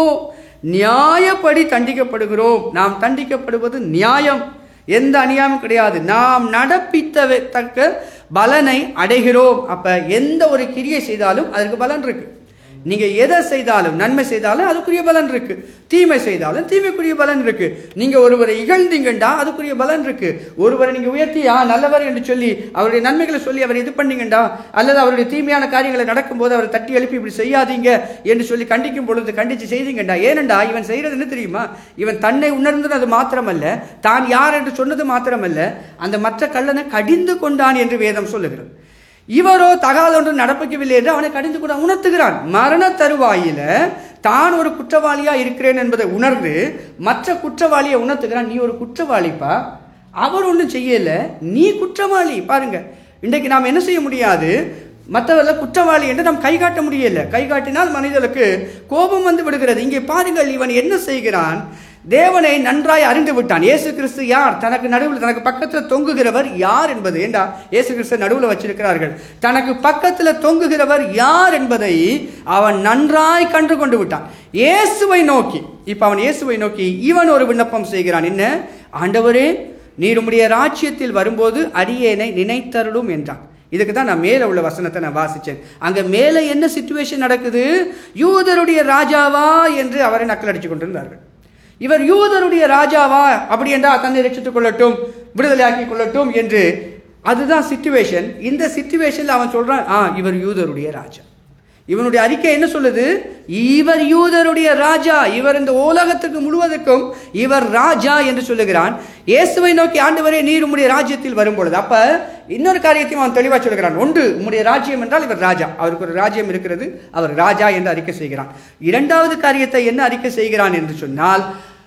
[SPEAKER 1] நியாயப்படி தண்டிக்கப்படுகிறோம் நாம் தண்டிக்கப்படுவது நியாயம் எந்த அநியாயமும் கிடையாது நாம் நடப்பித்த தக்க பலனை அடைகிறோம் அப்ப எந்த ஒரு கிரியை செய்தாலும் அதற்கு பலன் இருக்கு நீங்க எதை செய்தாலும் நன்மை செய்தாலும் அதுக்குரிய பலன் இருக்கு தீமை செய்தாலும் தீமைக்குரிய பலன் இருக்கு நீங்க ஒருவரை இகழ்ந்தீங்கண்டா அதுக்குரிய பலன் இருக்கு ஒருவரை நீங்க உயர்த்தி ஆ நல்லவர் என்று சொல்லி அவருடைய நன்மைகளை சொல்லி அவர் இது பண்ணீங்கண்டா அல்லது அவருடைய தீமையான காரியங்களை நடக்கும்போது அவரை தட்டி எழுப்பி இப்படி செய்யாதீங்க என்று சொல்லி கண்டிக்கும் பொழுது கண்டிச்சு செய்தீங்கண்டா ஏனண்டா இவன் செய்யறது என்ன தெரியுமா இவன் தன்னை உணர்ந்தது மாத்திரமல்ல தான் யார் என்று சொன்னது மாத்திரமல்ல அந்த மற்ற கள்ளனை கடிந்து கொண்டான் என்று வேதம் சொல்லுகிறது இவரோ தகால் ஒன்று நடப்பிக்கவில்லை என்று அவனை கடிந்து கூட உணர்த்துகிறான் மரண தருவாயில தான் ஒரு குற்றவாளியா இருக்கிறேன் என்பதை உணர்ந்து மற்ற குற்றவாளியை உணர்த்துகிறான் நீ ஒரு குற்றவாளிப்பா அவர் ஒன்றும் செய்யல நீ குற்றவாளி பாருங்க இன்றைக்கு நாம் என்ன செய்ய முடியாது மற்றவர்கள் குற்றவாளி என்று நாம் கை காட்ட முடியல கை காட்டினால் மனிதர்களுக்கு கோபம் வந்து விடுகிறது இங்கே பாருங்கள் இவன் என்ன செய்கிறான் தேவனை நன்றாய் அறிந்து விட்டான் இயேசு கிறிஸ்து யார் தனக்கு நடுவில் தனக்கு பக்கத்தில் தொங்குகிறவர் யார் என்பது ஏண்டா இயேசு கிறிஸ்து நடுவில் வச்சிருக்கிறார்கள் தனக்கு பக்கத்தில் தொங்குகிறவர் யார் என்பதை அவன் நன்றாய் கண்டு கொண்டு விட்டான் இயேசுவை நோக்கி இப்ப அவன் இயேசுவை நோக்கி இவன் ஒரு விண்ணப்பம் செய்கிறான் என்ன ஆண்டவரே நீர் உம்முடைய ராஜ்யத்தில் வரும்போது அடியேனை நினைத்தருளும் என்றான் இதுக்கு தான் நான் மேலே உள்ள வசனத்தை நான் வாசிச்சேன் அங்க மேலே என்ன சுச்சுவேஷன் நடக்குது யூதருடைய ராஜாவா என்று அவரை நக்கல் அடிச்சு கொண்டிருந்தார்கள் இவர் யூதருடைய ராஜாவா அப்படி என்றால் தன்னை ரட்சித்துக் கொள்ளட்டும் விடுதலையாக்கி கொள்ளட்டும் என்று அதுதான் சிச்சுவேஷன் இந்த சிச்சுவேஷன்ல அவன் சொல்றான் ஆ இவர் யூதருடைய ராஜா இவனுடைய அறிக்கை என்ன சொல்லுது இவர் யூதருடைய ராஜா இவர் இந்த உலகத்துக்கு முழுவதற்கும் இவர் ராஜா என்று சொல்லுகிறான் இயேசுவை நோக்கி ஆண்டவரே நீர் உம்முடைய ராஜ்யத்தில் வரும்பொழுது அப்ப இன்னொரு காரியத்தையும் அவன் தெளிவாக சொல்லுகிறான் ஒன்று உம்முடைய ராஜ்யம் என்றால் இவர் ராஜா அவருக்கு ஒரு ராஜ்யம் இருக்கிறது அவர் ராஜா என்று அறிக்கை செய்கிறான் இரண்டாவது காரியத்தை என்ன அறிக்கை செய்கிறான் என்று சொன்னால்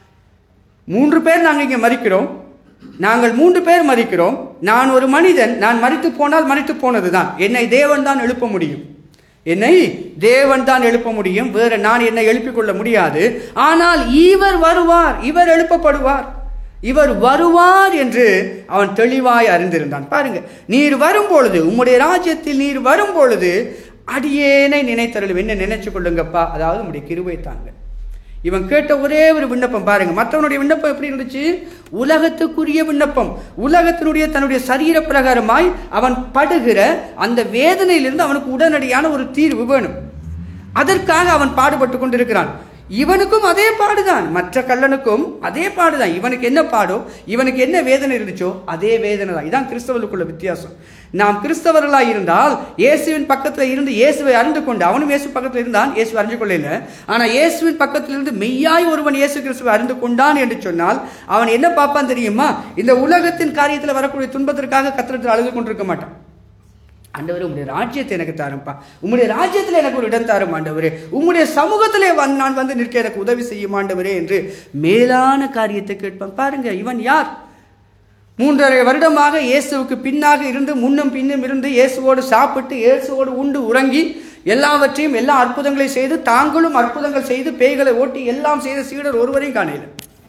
[SPEAKER 1] மூன்று பேர் நாங்கள் இங்கே மறிக்கிறோம் நாங்கள் மூன்று பேர் மறிக்கிறோம் நான் ஒரு மனிதன் நான் மறித்து போனால் மறித்து போனதுதான் என்னை தேவன் தான் எழுப்ப முடியும் என்னை தேவன் தான் எழுப்ப முடியும் வேற நான் என்னை எழுப்பிக் கொள்ள முடியாது ஆனால் இவர் வருவார் இவர் எழுப்பப்படுவார் இவர் வருவார் என்று அவன் தெளிவாய் அறிந்திருந்தான் பாருங்க நீர் வரும் பொழுது உம்முடைய ராஜ்யத்தில் நீர் வரும் பொழுது அடியேனை நினைத்தருளும் என்ன நினைச்சு கொள்ளுங்கப்பா அதாவது உம்முடைய கிருபை தாங்க இவன் கேட்ட ஒரே ஒரு விண்ணப்பம் பாருங்க மற்றவனுடைய விண்ணப்பம் எப்படி இருந்துச்சு உலகத்துக்குரிய விண்ணப்பம் உலகத்தினுடைய தன்னுடைய சரீர பிரகாரமாய் அவன் படுகிற அந்த வேதனையிலிருந்து அவனுக்கு உடனடியான ஒரு தீர்வு வேணும் அதற்காக அவன் பாடுபட்டு கொண்டிருக்கிறான் இவனுக்கும் அதே பாடுதான் மற்ற கள்ளனுக்கும் அதே பாடுதான் இவனுக்கு என்ன பாடோ இவனுக்கு என்ன வேதனை இருந்துச்சோ அதே வேதனை தான் இதான் கிறிஸ்தவர்களுக்குள்ள வித்தியாசம் நாம் கிறிஸ்தவர்களாக இருந்தால் இயேசுவின் பக்கத்தில் இருந்து இயேசுவை அறிந்து கொண்டு அவனும் இயேசு பக்கத்தில் இருந்தான் இயேசு அறிஞ்சு கொள்ளல ஆனால் இயேசுவின் பக்கத்தில் இருந்து மெய்யாய் ஒருவன் இயேசு கிறிஸ்துவை அறிந்து கொண்டான் என்று சொன்னால் அவன் என்ன பார்ப்பான் தெரியுமா இந்த உலகத்தின் காரியத்தில் வரக்கூடிய துன்பத்திற்காக கத்திரத்தில் அழுது கொண்டிருக்க மாட்டான் ஆண்டவர் உம்முடைய ராஜ்யத்தை எனக்கு தாரும்ப்பா உம்முடைய ராஜ்யத்தில் எனக்கு ஒரு இடம் தாரும் ஆண்டவரே உம்முடைய சமூகத்திலே வந்து நான் வந்து நிற்க எனக்கு உதவி செய்யும் ஆண்டவரே என்று மேலான காரியத்தை கேட்பான் பாருங்க இவன் யார் மூன்றரை வருடமாக இயேசுவுக்கு பின்னாக இருந்து முன்னும் பின்னும் இருந்து இயேசுவோடு சாப்பிட்டு இயேசுவோடு உண்டு உறங்கி எல்லாவற்றையும் எல்லா அற்புதங்களையும் செய்து தாங்களும் அற்புதங்கள் செய்து பேய்களை ஓட்டி எல்லாம் செய்த சீடர் ஒருவரையும் காணல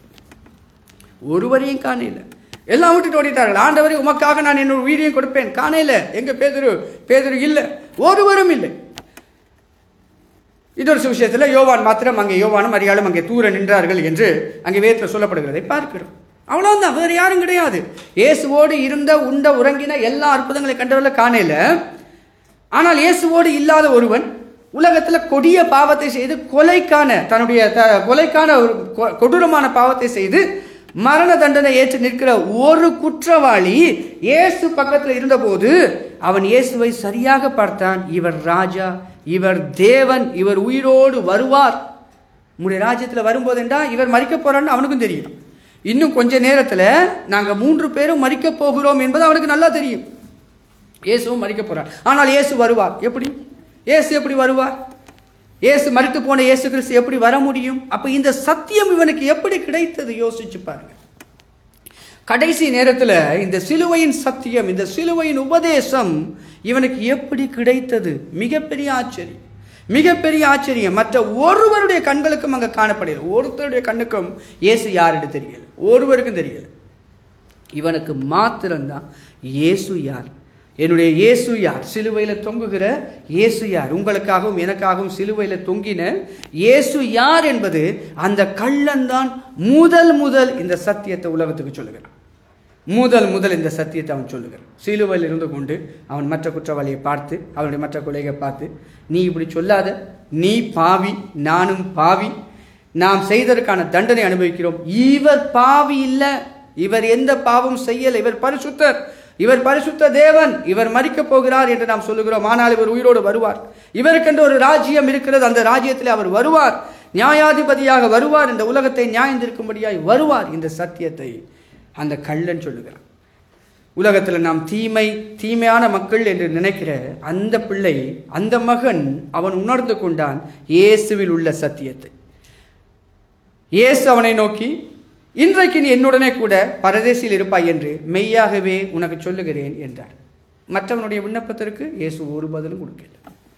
[SPEAKER 1] ஒருவரையும் காணல எல்லாம் விட்டுட்டு ஓடிட்டார்கள் ஆண்டவரே உமக்காக நான் என்னோட உயிரையும் கொடுப்பேன் காணையில எங்க பேதுரு பேதுரு இல்லை ஒருவரும் இல்லை இன்னொரு சுவிசேஷத்தில் யோவான் மாத்திரம் அங்கே யோவானும் மரியாளும் அங்கே தூர நின்றார்கள் என்று அங்கே வேதத்தில் சொல்லப்படுகிறதை பார்க்கிறோம் அவ்வளவுதான் வேறு யாரும் கிடையாது இயேசுவோடு இருந்த உண்ட உறங்கின எல்லா அற்புதங்களை கண்டவர்கள காணையில ஆனால் இயேசுவோடு இல்லாத ஒருவன் உலகத்தில் கொடிய பாவத்தை செய்து கொலைக்கான தன்னுடைய த- கொலைக்கான ஒரு கொ- கொடூரமான பாவத்தை செய்து மரண தண்டனை ஏற்று நிற்கிற ஒரு குற்றவாளி இயேசு பக்கத்தில் இருந்தபோது அவன் இயேசுவை சரியாக பார்த்தான் இவர் ராஜா இவர் தேவன் இவர் உயிரோடு வருவார் உங்களுடைய ராஜ்யத்தில் வரும்போதுண்டா இவர் மறிக்க போறான்னு அவனுக்கும் தெரியும் இன்னும் கொஞ்ச நேரத்தில் நாங்கள் மூன்று பேரும் மறிக்க போகிறோம் என்பது அவனுக்கு நல்லா தெரியும் இயேசுவும் மறிக்க போறார் ஆனால் இயேசு வருவார் எப்படி இயேசு எப்படி வருவார் இயேசு மறித்து போன இயேசு கிறிஸ்து எப்படி வர முடியும் அப்ப இந்த சத்தியம் இவனுக்கு எப்படி கிடைத்தது யோசிச்சு பாருங்க கடைசி நேரத்தில் இந்த சிலுவையின் சத்தியம் இந்த சிலுவையின் உபதேசம் இவனுக்கு எப்படி கிடைத்தது மிகப்பெரிய ஆச்சரியம் மிகப்பெரிய ஆச்சரியம் மற்ற ஒருவருடைய கண்களுக்கும் அங்கே காணப்படல ஒருத்தருடைய கண்ணுக்கும் இயேசு யாருன்னு தெரியல ஒருவருக்கும் தெரியல இவனுக்கு மாத்திரம்தான் இயேசு யார் என்னுடைய இயேசு யார் சிலுவையில் தொங்குகிற இயேசு யார் உங்களுக்காகவும் எனக்காகவும் சிலுவையில் தொங்கின இயேசு யார் என்பது அந்த கள்ளன்தான் முதல் முதல் இந்த சத்தியத்தை உலகத்துக்கு சொல்லுகிறான் முதல் முதல் இந்த சத்தியத்தை அவன் சொல்லுகிறான் சிலுவையில் இருந்து கொண்டு அவன் மற்ற குற்றவாளியை பார்த்து அவனுடைய மற்ற கொலையை பார்த்து நீ இப்படி சொல்லாத நீ பாவி நானும் பாவி நாம் செய்ததற்கான தண்டனை அனுபவிக்கிறோம் இவர் பாவி இல்லை இவர் எந்த பாவம் செய்யல இவர் பரிசுத்தர் இவர் பரிசுத்த தேவன் இவர் மறிக்கப் போகிறார் என்று நாம் சொல்லுகிறோம் ஆனால் இவர் உயிரோடு வருவார் இவருக்கென்று ஒரு ராஜ்யம் இருக்கிறது அந்த ராஜ்யத்தில் அவர் வருவார் நியாயாதிபதியாக வருவார் இந்த உலகத்தை நியாயந்திருக்கும்படியாய் வருவார் இந்த சத்தியத்தை அந்த கள்ளன் சொல்லுகிறான் உலகத்தில் நாம் தீமை தீமையான மக்கள் என்று நினைக்கிற அந்த பிள்ளை அந்த மகன் அவன் உணர்ந்து கொண்டான் இயேசுவில் உள்ள சத்தியத்தை இயேசு அவனை நோக்கி இன்றைக்கு நீ என்னுடனே கூட பரதேசில் இருப்பாய் என்று மெய்யாகவே உனக்கு சொல்லுகிறேன் என்றார் மற்றவனுடைய விண்ணப்பத்திற்கு இயேசு ஒரு பதிலும் கொடுக்கல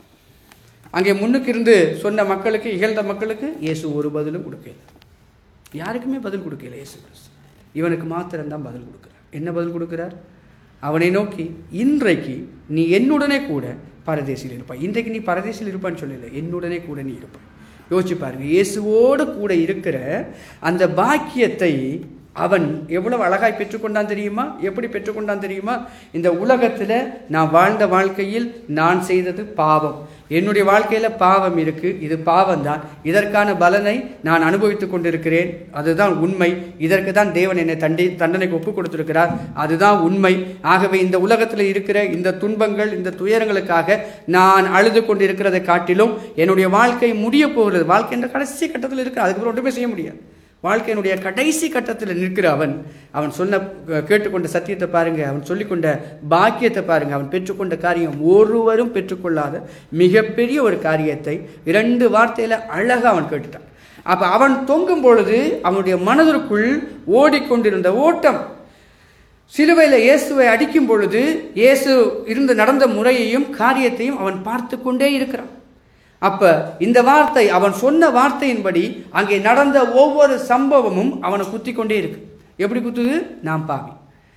[SPEAKER 1] அங்கே முன்னுக்கு இருந்து சொன்ன மக்களுக்கு இகழ்ந்த மக்களுக்கு இயேசு ஒரு பதிலும் கொடுக்கல யாருக்குமே பதில் கொடுக்கல இயேசு கிறிஸ்து இவனுக்கு மாத்திரம்தான் பதில் கொடுக்கிறார் என்ன பதில் கொடுக்கிறார் அவனை நோக்கி இன்றைக்கு நீ என்னுடனே கூட பரதேசில் இருப்பாய் இன்றைக்கு நீ பரதேசில் இருப்பான்னு சொல்லல என்னுடனே கூட நீ இருப்பாய் யோசிச்சு பாருங்க இயேசுவோடு கூட இருக்கிற அந்த பாக்கியத்தை அவன் எவ்வளவு அழகாய் பெற்றுக்கொண்டான் தெரியுமா எப்படி பெற்றுக்கொண்டான் தெரியுமா இந்த உலகத்தில் நான் வாழ்ந்த வாழ்க்கையில் நான் செய்தது பாவம் என்னுடைய வாழ்க்கையில் பாவம் இருக்கு இது பாவம் தான் இதற்கான பலனை நான் அனுபவித்துக் கொண்டிருக்கிறேன் அதுதான் உண்மை இதற்கு தான் தேவன் என்னை தண்டி தண்டனைக்கு ஒப்பு கொடுத்திருக்கிறார் அதுதான் உண்மை ஆகவே இந்த உலகத்தில் இருக்கிற இந்த துன்பங்கள் இந்த துயரங்களுக்காக நான் அழுது கொண்டிருக்கிறதை காட்டிலும் என்னுடைய வாழ்க்கை முடிய போகிறது வாழ்க்கை என்ற கடைசி கட்டத்தில் இருக்கு அதுக்கப்புறம் ஒன்றுமே செய்ய முடியாது வாழ்க்கையினுடைய கடைசி கட்டத்தில் நிற்கிற அவன் அவன் சொன்ன கேட்டுக்கொண்ட சத்தியத்தை பாருங்க அவன் சொல்லிக்கொண்ட பாக்கியத்தை பாருங்க அவன் பெற்றுக்கொண்ட காரியம் ஒருவரும் பெற்றுக்கொள்ளாத மிகப்பெரிய ஒரு காரியத்தை இரண்டு வார்த்தையில அழகா அவன் கேட்டுட்டான் அப்ப அவன் தொங்கும் பொழுது அவனுடைய மனதிற்குள் ஓடிக்கொண்டிருந்த ஓட்டம் சிலுவையில் இயேசுவை அடிக்கும் பொழுது இயேசு இருந்து நடந்த முறையையும் காரியத்தையும் அவன் பார்த்து கொண்டே இருக்கிறான் அப்ப இந்த வார்த்தை அவன் சொன்ன வார்த்தையின்படி அங்கே நடந்த ஒவ்வொரு சம்பவமும் அவனை குத்தி கொண்டே இருக்கு எப்படி குத்துது நான் பாவி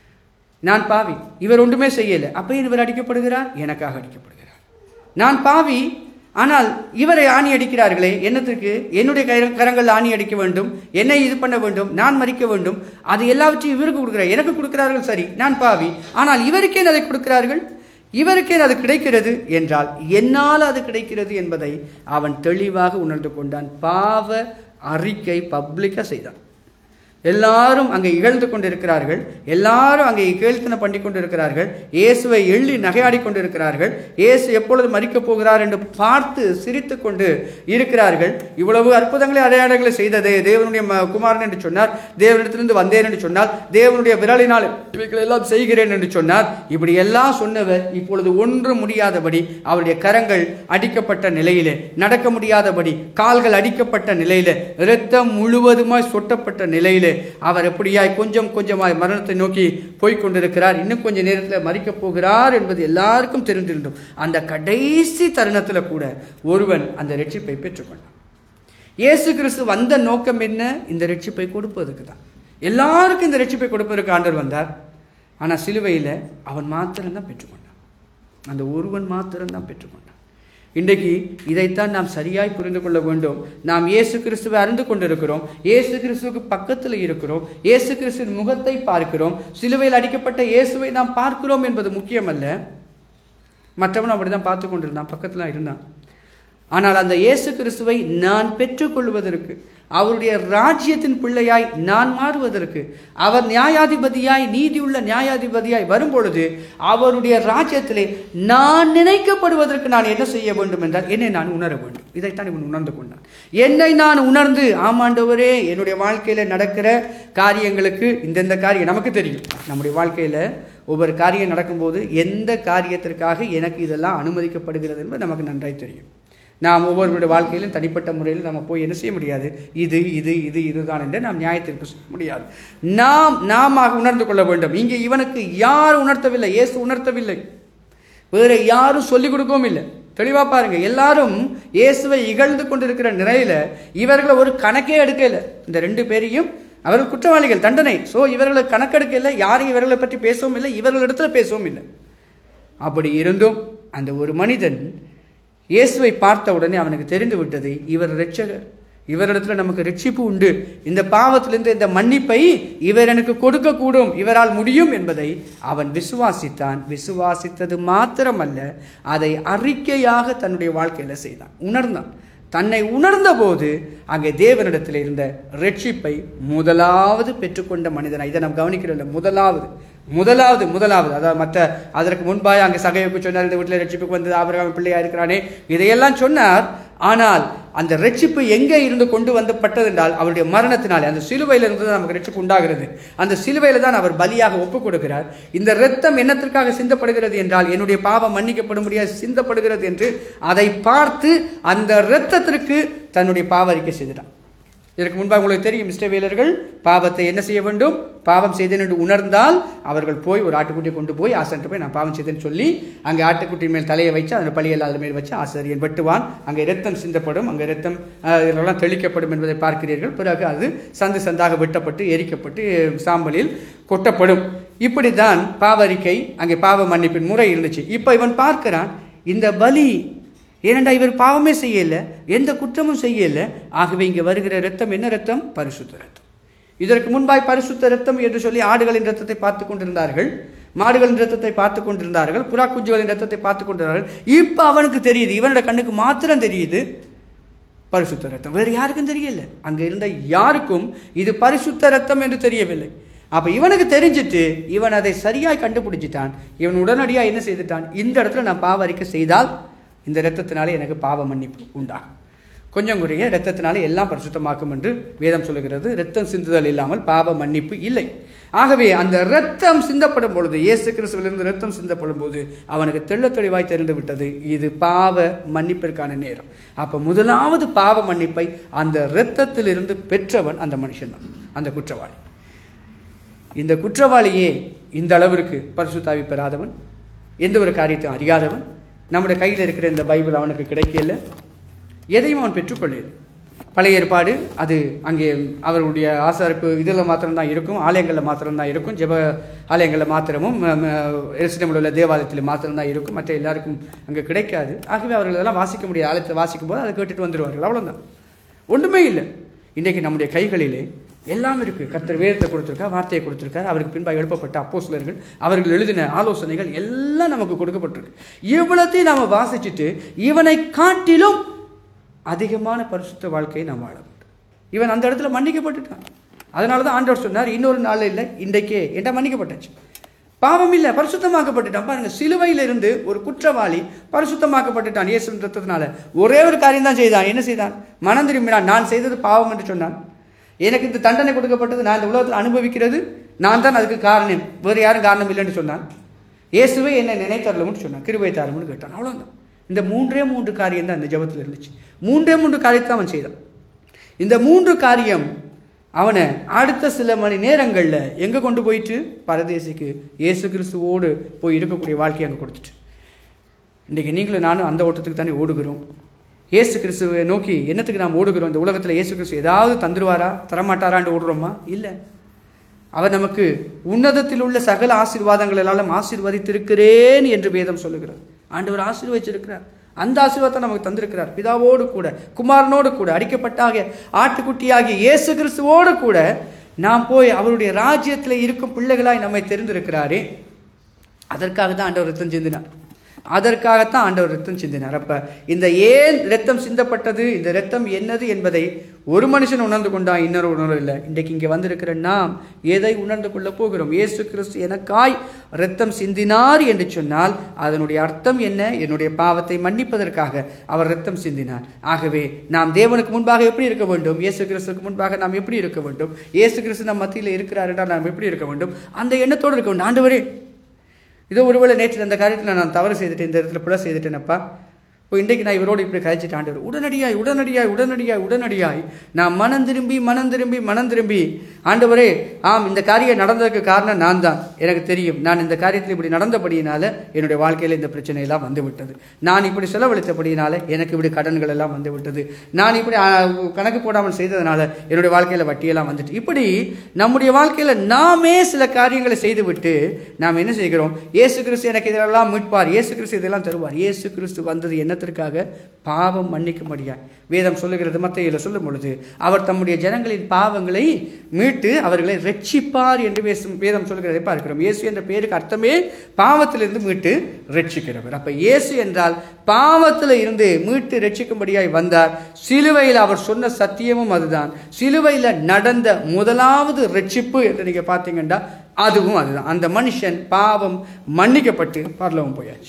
[SPEAKER 1] நான் பாவி இவர் ஒன்றுமே செய்யல அப்ப இவர் அடிக்கப்படுகிறார் எனக்காக அடிக்கப்படுகிறார் நான் பாவி ஆனால் இவரை ஆணி அடிக்கிறார்களே என்னத்திற்கு என்னுடைய கர கரங்கள் ஆணி அடிக்க வேண்டும் என்னை இது பண்ண வேண்டும் நான் மறிக்க வேண்டும் அது எல்லாவற்றையும் இவருக்கு கொடுக்கிறார் எனக்கு கொடுக்கிறார்கள் சரி நான் பாவி ஆனால் இவருக்கே அதை கொடுக்கிறார்கள் இவருக்கே அது கிடைக்கிறது என்றால் என்னால் அது கிடைக்கிறது என்பதை அவன் தெளிவாக உணர்ந்து கொண்டான் பாவ அறிக்கை பப்ளிக்காக செய்தான் எல்லாரும் அங்கே இகழ்ந்து கொண்டிருக்கிறார்கள் எல்லாரும் அங்கே கேள்த்தனை பண்ணி கொண்டிருக்கிறார்கள் இயேசுவை எள்ளி நகையாடி கொண்டிருக்கிறார்கள் இயேசு எப்பொழுது மறிக்கப் போகிறார் என்று பார்த்து சிரித்து கொண்டு இருக்கிறார்கள் இவ்வளவு அற்புதங்களை அடையாளங்களை செய்ததே தேவனுடைய ம- குமாரன் என்று சொன்னார் தேவனிடத்திலிருந்து வந்தேன் என்று சொன்னார் தேவனுடைய விரலினால் இவைகளை எல்லாம் செய்கிறேன் என்று சொன்னார் இப்படி எல்லாம் சொன்னவர் இப்பொழுது ஒன்று முடியாதபடி அவருடைய கரங்கள் அடிக்கப்பட்ட நிலையிலே நடக்க முடியாதபடி கால்கள் அடிக்கப்பட்ட நிலையிலே இரத்தம் முழுவதுமாய் சொட்டப்பட்ட நிலையிலே அவர் எப்படியாய் கொஞ்சம் கொஞ்சமாய் மரணத்தை நோக்கி போய்க் கொண்டிருக்கிறார் இன்னும் கொஞ்ச நேரத்தில் மறிக்கப் போகிறார் என்பது எல்லாருக்கும் தெரிந்திருந்தோம் அந்த கடைசி தருணத்தில் கூட ஒருவன் அந்த ரட்சிப்பை பெற்றுக்கொண்டான் இயேசு கிறிஸ்து வந்த நோக்கம் என்ன இந்த ரட்சிப்பை கொடுப்பதற்கு தான் எல்லாருக்கும் இந்த ரட்சிப்பை கொடுப்பதற்கு ஆண்டவர் வந்தார் ஆனால் சிலுவையில் அவன் மாத்திரம்தான் பெற்றுக்கொண்டான் அந்த ஒருவன் மாத்திரம்தான் பெற்றுக்கொண்டான் இன்றைக்கு இதைத்தான் நாம் சரியாய் புரிந்து கொள்ள வேண்டும் நாம் இயேசு கிறிஸ்துவை அறிந்து கொண்டிருக்கிறோம் இயேசு கிறிஸ்துவுக்கு பக்கத்தில் இருக்கிறோம் இயேசு கிறிஸ்துவின் முகத்தை பார்க்கிறோம் சிலுவையில் அடிக்கப்பட்ட இயேசுவை நாம் பார்க்கிறோம் என்பது முக்கியமல்ல மற்றவன் அப்படிதான் பார்த்து கொண்டிருந்தான் பக்கத்தில் இருந்தான் ஆனால் அந்த இயேசு கிறிஸ்துவை நான் பெற்றுக்கொள்வதற்கு அவருடைய ராஜ்யத்தின் பிள்ளையாய் நான் மாறுவதற்கு அவர் நியாயாதிபதியாய் நீதியுள்ள நியாயாதிபதியாய் வரும்பொழுது அவருடைய ராஜ்யத்திலே நான் நினைக்கப்படுவதற்கு நான் என்ன செய்ய வேண்டும் என்றால் என்னை நான் உணர வேண்டும் இதைத்தான் இவன் உணர்ந்து கொண்டான் என்னை நான் உணர்ந்து ஆமாண்டவரே என்னுடைய வாழ்க்கையில நடக்கிற காரியங்களுக்கு இந்தந்த காரியம் நமக்கு தெரியும் நம்முடைய வாழ்க்கையில ஒவ்வொரு காரியம் நடக்கும்போது எந்த காரியத்திற்காக எனக்கு இதெல்லாம் அனுமதிக்கப்படுகிறது என்பது நமக்கு நன்றாய் தெரியும் நாம் ஒவ்வொருவருடைய வாழ்க்கையிலும் தனிப்பட்ட முறையில் நம்ம போய் என்ன செய்ய முடியாது இது இது இது இதுதான் என்று நாம் நியாயத்திற்கு சொல்ல முடியாது நாம் நாம உணர்ந்து கொள்ள வேண்டும் இங்கே இவனுக்கு யார் உணர்த்தவில்லை இயேசு உணர்த்தவில்லை வேற யாரும் சொல்லிக் கொடுக்கவும் இல்லை தெளிவா பாருங்க எல்லாரும் இயேசுவை இகழ்ந்து கொண்டிருக்கிற நிலையில இவர்களை ஒரு கணக்கே எடுக்கல இந்த ரெண்டு பேரையும் அவர்கள் குற்றவாளிகள் தண்டனை சோ இவர்களை கணக்கெடுக்க இல்லை யாரும் இவர்களை பற்றி பேசவும் இல்லை இவர்களிடத்துல பேசவும் இல்லை அப்படி இருந்தும் அந்த ஒரு மனிதன் இயேசுவை பார்த்த உடனே அவனுக்கு தெரிந்து விட்டது இவர் இரட்சகர் இவரிடத்துல நமக்கு ரட்சிப்பு உண்டு இந்த பாவத்திலிருந்து இந்த மன்னிப்பை இவர் எனக்கு கொடுக்கக்கூடும் இவரால் முடியும் என்பதை அவன் விசுவாசித்தான் விசுவாசித்தது மாத்திரமல்ல அதை அறிக்கையாக தன்னுடைய வாழ்க்கையில செய்தான் உணர்ந்தான் தன்னை உணர்ந்த போது அங்கே தேவனிடத்தில் இருந்த ரட்சிப்பை முதலாவது பெற்றுக்கொண்ட மனிதனா இதை நாம் கவனிக்கிறோம் முதலாவது முதலாவது முதலாவது அதாவது மற்ற அதற்கு முன்பாக அங்கே சகைவுக்கு சொன்னார் இந்த வீட்டில் ரட்சிப்புக்கு வந்து ஆபிரகாம் பிள்ளையா இருக்கிறானே இதையெல்லாம் சொன்னார் ஆனால் அந்த ரட்சிப்பு எங்கே இருந்து கொண்டு வந்தப்பட்டது என்றால் அவருடைய மரணத்தினாலே அந்த சிலுவையில இருந்து தான் நமக்கு ரட்சிப்பு உண்டாகிறது அந்த சிலுவையில தான் அவர் பலியாக ஒப்புக் கொடுக்கிறார் இந்த இரத்தம் என்னத்திற்காக சிந்தப்படுகிறது என்றால் என்னுடைய பாவம் மன்னிக்கப்படும்படியாக சிந்தப்படுகிறது என்று அதை பார்த்து அந்த இரத்தத்திற்கு தன்னுடைய பாவ அறிக்கை செய்துட்டான் இதற்கு முன்பாக உங்களுக்கு தெரியும் இஸ்ரவேலர்கள் பாவத்தை என்ன செய்ய வேண்டும் பாவம் செய்தேன் என்று உணர்ந்தால் அவர்கள் போய் ஒரு ஆட்டுக்குட்டியை கொண்டு போய் ஆசன்ட்டு போய் நான் பாவம் செய்தேன்னு சொல்லி அங்கே ஆட்டுக்குட்டி மேல் தலையை வச்சு அதில் பழியெல்லாம் அதன் மேல் வச்சு ஆசிரியன் வெட்டுவான் அங்கே இரத்தம் சிந்தப்படும் அங்கே இரத்தம் அஹ், இதெல்லாம் தெளிக்கப்படும் என்பதை பார்க்கிறீர்கள் பிறகு அது சந்து சந்தாக வெட்டப்பட்டு எரிக்கப்பட்டு சாம்பலில் கொட்டப்படும் இப்படித்தான் பாவரிக்கை அங்கே பாவ மன்னிப்பின் முறை இருந்துச்சு இப்போ இவன் பார்க்கிறான் இந்த பலி ஏனெண்டா இவர் பாவமே செய்யல எந்த குற்றமும் செய்யல ஆகவே இங்கே வருகிற ரத்தம் என்ன ரத்தம் பரிசுத்த ரத்தம் இதற்கு முன்பாய் பரிசுத்த ரத்தம் என்று சொல்லி ஆடுகளின் ரத்தத்தை பார்த்து கொண்டிருந்தார்கள் மாடுகளின் ரத்தத்தை பார்த்து கொண்டிருந்தார்கள் புறா குஞ்சுகளின் ரத்தத்தை பார்த்து கொண்டிருந்தார்கள் இப்போ அவனுக்கு தெரியுது இவனோட கண்ணுக்கு மாத்திரம் தெரியுது பரிசுத்த ரத்தம் வேறு யாருக்கும் தெரியல அங்க இருந்த யாருக்கும் இது பரிசுத்த ரத்தம் என்று தெரியவில்லை அப்ப இவனுக்கு தெரிஞ்சிட்டு இவன் அதை சரியாய் கண்டுபிடிச்சிட்டான் இவன் உடனடியா என்ன செய்துட்டான் இந்த இடத்துல நான் பாவ அறிக்கை செய்தால் இந்த இரத்தத்தினாலே எனக்கு பாவ மன்னிப்பு உண்டாகும் கொஞ்சம் குறைய இரத்தத்தினாலே எல்லாம் பரிசுத்தமாக்கும் என்று வேதம் சொல்லுகிறது இரத்தம் சிந்துதல் இல்லாமல் பாவ மன்னிப்பு இல்லை ஆகவே அந்த இரத்தம் சிந்தப்படும் பொழுது இயேசு கிறிஸ்துவிலிருந்து இரத்தம் சிந்தப்படும் போது அவனுக்கு தெள்ள தெளிவாய் தெரிந்து விட்டது இது பாவ மன்னிப்பிற்கான நேரம் அப்ப முதலாவது பாவ மன்னிப்பை அந்த இரத்தத்திலிருந்து பெற்றவன் அந்த மனுஷன் தான் அந்த குற்றவாளி இந்த குற்றவாளியே இந்த அளவிற்கு பரிசுத்தாவி பெறாதவன் எந்த ஒரு காரியத்தையும் அறியாதவன் நம்முடைய கையில் இருக்கிற இந்த பைபிள் அவனுக்கு கிடைக்கல எதையும் அவன் பெற்றுக்கொள்ளல பழைய ஏற்பாடு அது அங்கே அவருடைய ஆசாரிப்பு இதில் மாத்திரம்தான் இருக்கும் ஆலயங்களில் மாத்திரம்தான் இருக்கும் ஜெப ஆலயங்களில் மாத்திரமும் எரிசிடமில் உள்ள தேவாலயத்தில் மாத்திரம்தான் இருக்கும் மற்ற எல்லாருக்கும் அங்கே கிடைக்காது ஆகவே அவர்கள் இதெல்லாம் வாசிக்க முடியாது ஆலயத்தை வாசிக்கும் போது அதை கேட்டுட்டு வந்துடுவார்கள் அவ்வளோதான் ஒன்றுமே இல்லை இன்றைக்கு நம்முடைய கைகளிலே எல்லாம் இருக்கு கர்த்தர் வேதத்தை கொடுத்திருக்கார் வார்த்தையை கொடுத்திருக்கார் அவருக்கு பின்பாக எழுப்பப்பட்ட அப்போஸ்தலர்கள் அவர்கள் எழுதின ஆலோசனைகள் எல்லாம் நமக்கு கொடுக்கப்பட்டிருக்கு இவ்வளத்தையும் நாம வாசிச்சுட்டு இவனை காட்டிலும் அதிகமான பரிசுத்த வாழ்க்கையை நாம் வாழ வேண்டும் இவன் அந்த இடத்துல மன்னிக்கப்பட்டுட்டான் அதனால தான் ஆண்டவர் சொன்னார் இன்னொரு நாள் இல்லை இன்றைக்கே என்கிட்ட மன்னிக்கப்பட்டாச்சு பாவம் இல்லை பரிசுத்தமாக்கப்பட்டுட்டான் பாருங்க சிலுவையில இருந்து ஒரு குற்றவாளி பரிசுத்தமாக்கப்பட்டுட்டான் இயேசு ரத்தத்தினால ஒரே ஒரு காரியம் தான் செய்தான் என்ன செய்தான் மனம் திரும்பினான் நான் செய்தது பாவம் என்று சொன்னான் எனக்கு இந்த தண்டனை கொடுக்கப்பட்டது நான் இந்த உலகத்தில் அனுபவிக்கிறது நான் தான் அதுக்கு காரணம் வேறு யாரும் காரணம் இல்லைன்னு சொன்னான் இயேசுவே என்னை நினைத்தரலும்னு சொன்னான் கிருபை தாரம்னு கேட்டான் அவ்வளோதான் இந்த மூன்றே மூன்று காரியம் தான் இந்த ஜெபத்தில் இருந்துச்சு மூன்றே மூன்று காரியத்தை அவன் செய்தான் இந்த மூன்று காரியம் அவனை அடுத்த சில மணி நேரங்களில் எங்கே கொண்டு போயிட்டு பரதேசிக்கு இயேசு கிறிஸ்துவோடு போய் இருக்கக்கூடிய வாழ்க்கையை அங்கே கொடுத்துட்டு இன்றைக்கி நீங்களும் நானும் அந்த ஓட்டத்துக்கு தானே ஓடுகிறோம் இயேசு கிறிஸ்துவை நோக்கி என்னத்துக்கு நாம் ஓடுகிறோம் இந்த உலகத்தில் இயேசு கிறிஸ்து ஏதாவது தந்துருவாரா தரமாட்டாரான்னு ஓடுறோமா இல்லை அவர் நமக்கு உன்னதத்தில் உள்ள சகல ஆசீர்வாதங்கள் எல்லாம் ஆசீர்வதித்திருக்கிறேன் என்று வேதம் சொல்லுகிறது ஆண்டவர் ஆசீர்வதிச்சிருக்கிறார் அந்த ஆசீர்வாதத்தை நமக்கு தந்திருக்கிறார் பிதாவோடு கூட குமாரனோடு கூட அடிக்கப்பட்டாக ஆட்டுக்குட்டியாகிய இயேசு கிறிஸ்துவோடு கூட நாம் போய் அவருடைய ராஜ்யத்தில் இருக்கும் பிள்ளைகளாய் நம்மை தெரிந்திருக்கிறாரே அதற்காக தான் ஆண்டவர் ரத்தம் சிந்தினார் அதற்காகத்தான் ஆண்டவர் ரத்தம் சிந்தினார் அப்ப இந்த ஏன் ரத்தம் சிந்தப்பட்டது இந்த ரத்தம் என்னது என்பதை ஒரு மனுஷன் உணர்ந்து கொண்டான் இன்னொரு உணர்வு இல்லை இன்றைக்கு இங்கே வந்திருக்கிற நாம் எதை உணர்ந்து கொள்ள போகிறோம் இயேசு கிறிஸ்து எனக்காய் ரத்தம் சிந்தினார் என்று சொன்னால் அதனுடைய அர்த்தம் என்ன என்னுடைய பாவத்தை மன்னிப்பதற்காக அவர் ரத்தம் சிந்தினார் ஆகவே நாம் தேவனுக்கு முன்பாக எப்படி இருக்க வேண்டும் இயேசு கிறிஸ்துக்கு முன்பாக நாம் எப்படி இருக்க வேண்டும் இயேசு கிறிஸ்து நம் மத்தியில் இருக்கிறார் என்றால் நாம் எப்படி இருக்க வேண்டும் அந்த எண்ணத்தோடு இருக்க வேண்டும் ஆண்டவரே இதோ ஒருவேளை நேற்று அந்த காரியத்தில் நான் தவறு செய்துட்டேன் இந்த இடத்துல பிழை செய்துட்டேனப்பா இப்போ இன்றைக்கு நான் இவரோடு இப்படி கழிச்சிட்டு ஆண்டவர் உடனடியாய் உடனடியாய் உடனடியாய் உடனடியாய் நான் மனம் திரும்பி மனம் திரும்பி மனம் திரும்பி ஆண்டவரே ஆம் இந்த காரியம் நடந்ததுக்கு காரணம் நான் தான் எனக்கு தெரியும் நான் இந்த காரியத்தில் இப்படி நடந்தபடியினால என்னுடைய வாழ்க்கையில் இந்த பிரச்சனை எல்லாம் வந்து விட்டது நான் இப்படி செலவழித்தபடியினால எனக்கு இப்படி கடன்கள் எல்லாம் வந்து விட்டது நான் இப்படி ஆ, கணக்கு போடாமல் செய்ததுனால என்னுடைய வாழ்க்கையில் வட்டியெல்லாம் வந்துட்டு இப்படி நம்முடைய வாழ்க்கையில் நாமே சில காரியங்களை செய்துவிட்டு நாம் என்ன செய்கிறோம் இயேசு கிறிஸ்து எனக்கு இதெல்லாம் மீட்பார் இயேசு கிறிஸ்து இதெல்லாம் தருவார் இயேசு கிறிஸ்து வந்தது என்னத்திற்காக பாவம் மன்னிக்கும்படியாய் வேதம் சொல்லுகிறது மத்தையில் சொல்லும் பொழுது அவர் தம்முடைய ஜனங்களின் பாவங்களை மீட்டு அவர்களை ரட்சிப்பார் என்று வேசும் வேதம் சொல்கிறதை பார்க்கிறோம் இயேசு என்ற பேருக்கு அர்த்தமே பாவத்திலிருந்து மீட்டு ரட்சிக்கிறவர் அப்ப இயேசு என்றால் பாவத்தில் இருந்து மீட்டு ரட்சிக்கும்படியாய் வந்தார் சிலுவையில் அவர் சொன்ன சத்தியமும் அதுதான் சிலுவையில் நடந்த முதலாவது ரட்சிப்பு என்று நீங்க பார்த்தீங்கன்னா அதுவும் அதுதான் அந்த மனுஷன் பாவம் மன்னிக்கப்பட்டு பரலோகம் போயாச்சு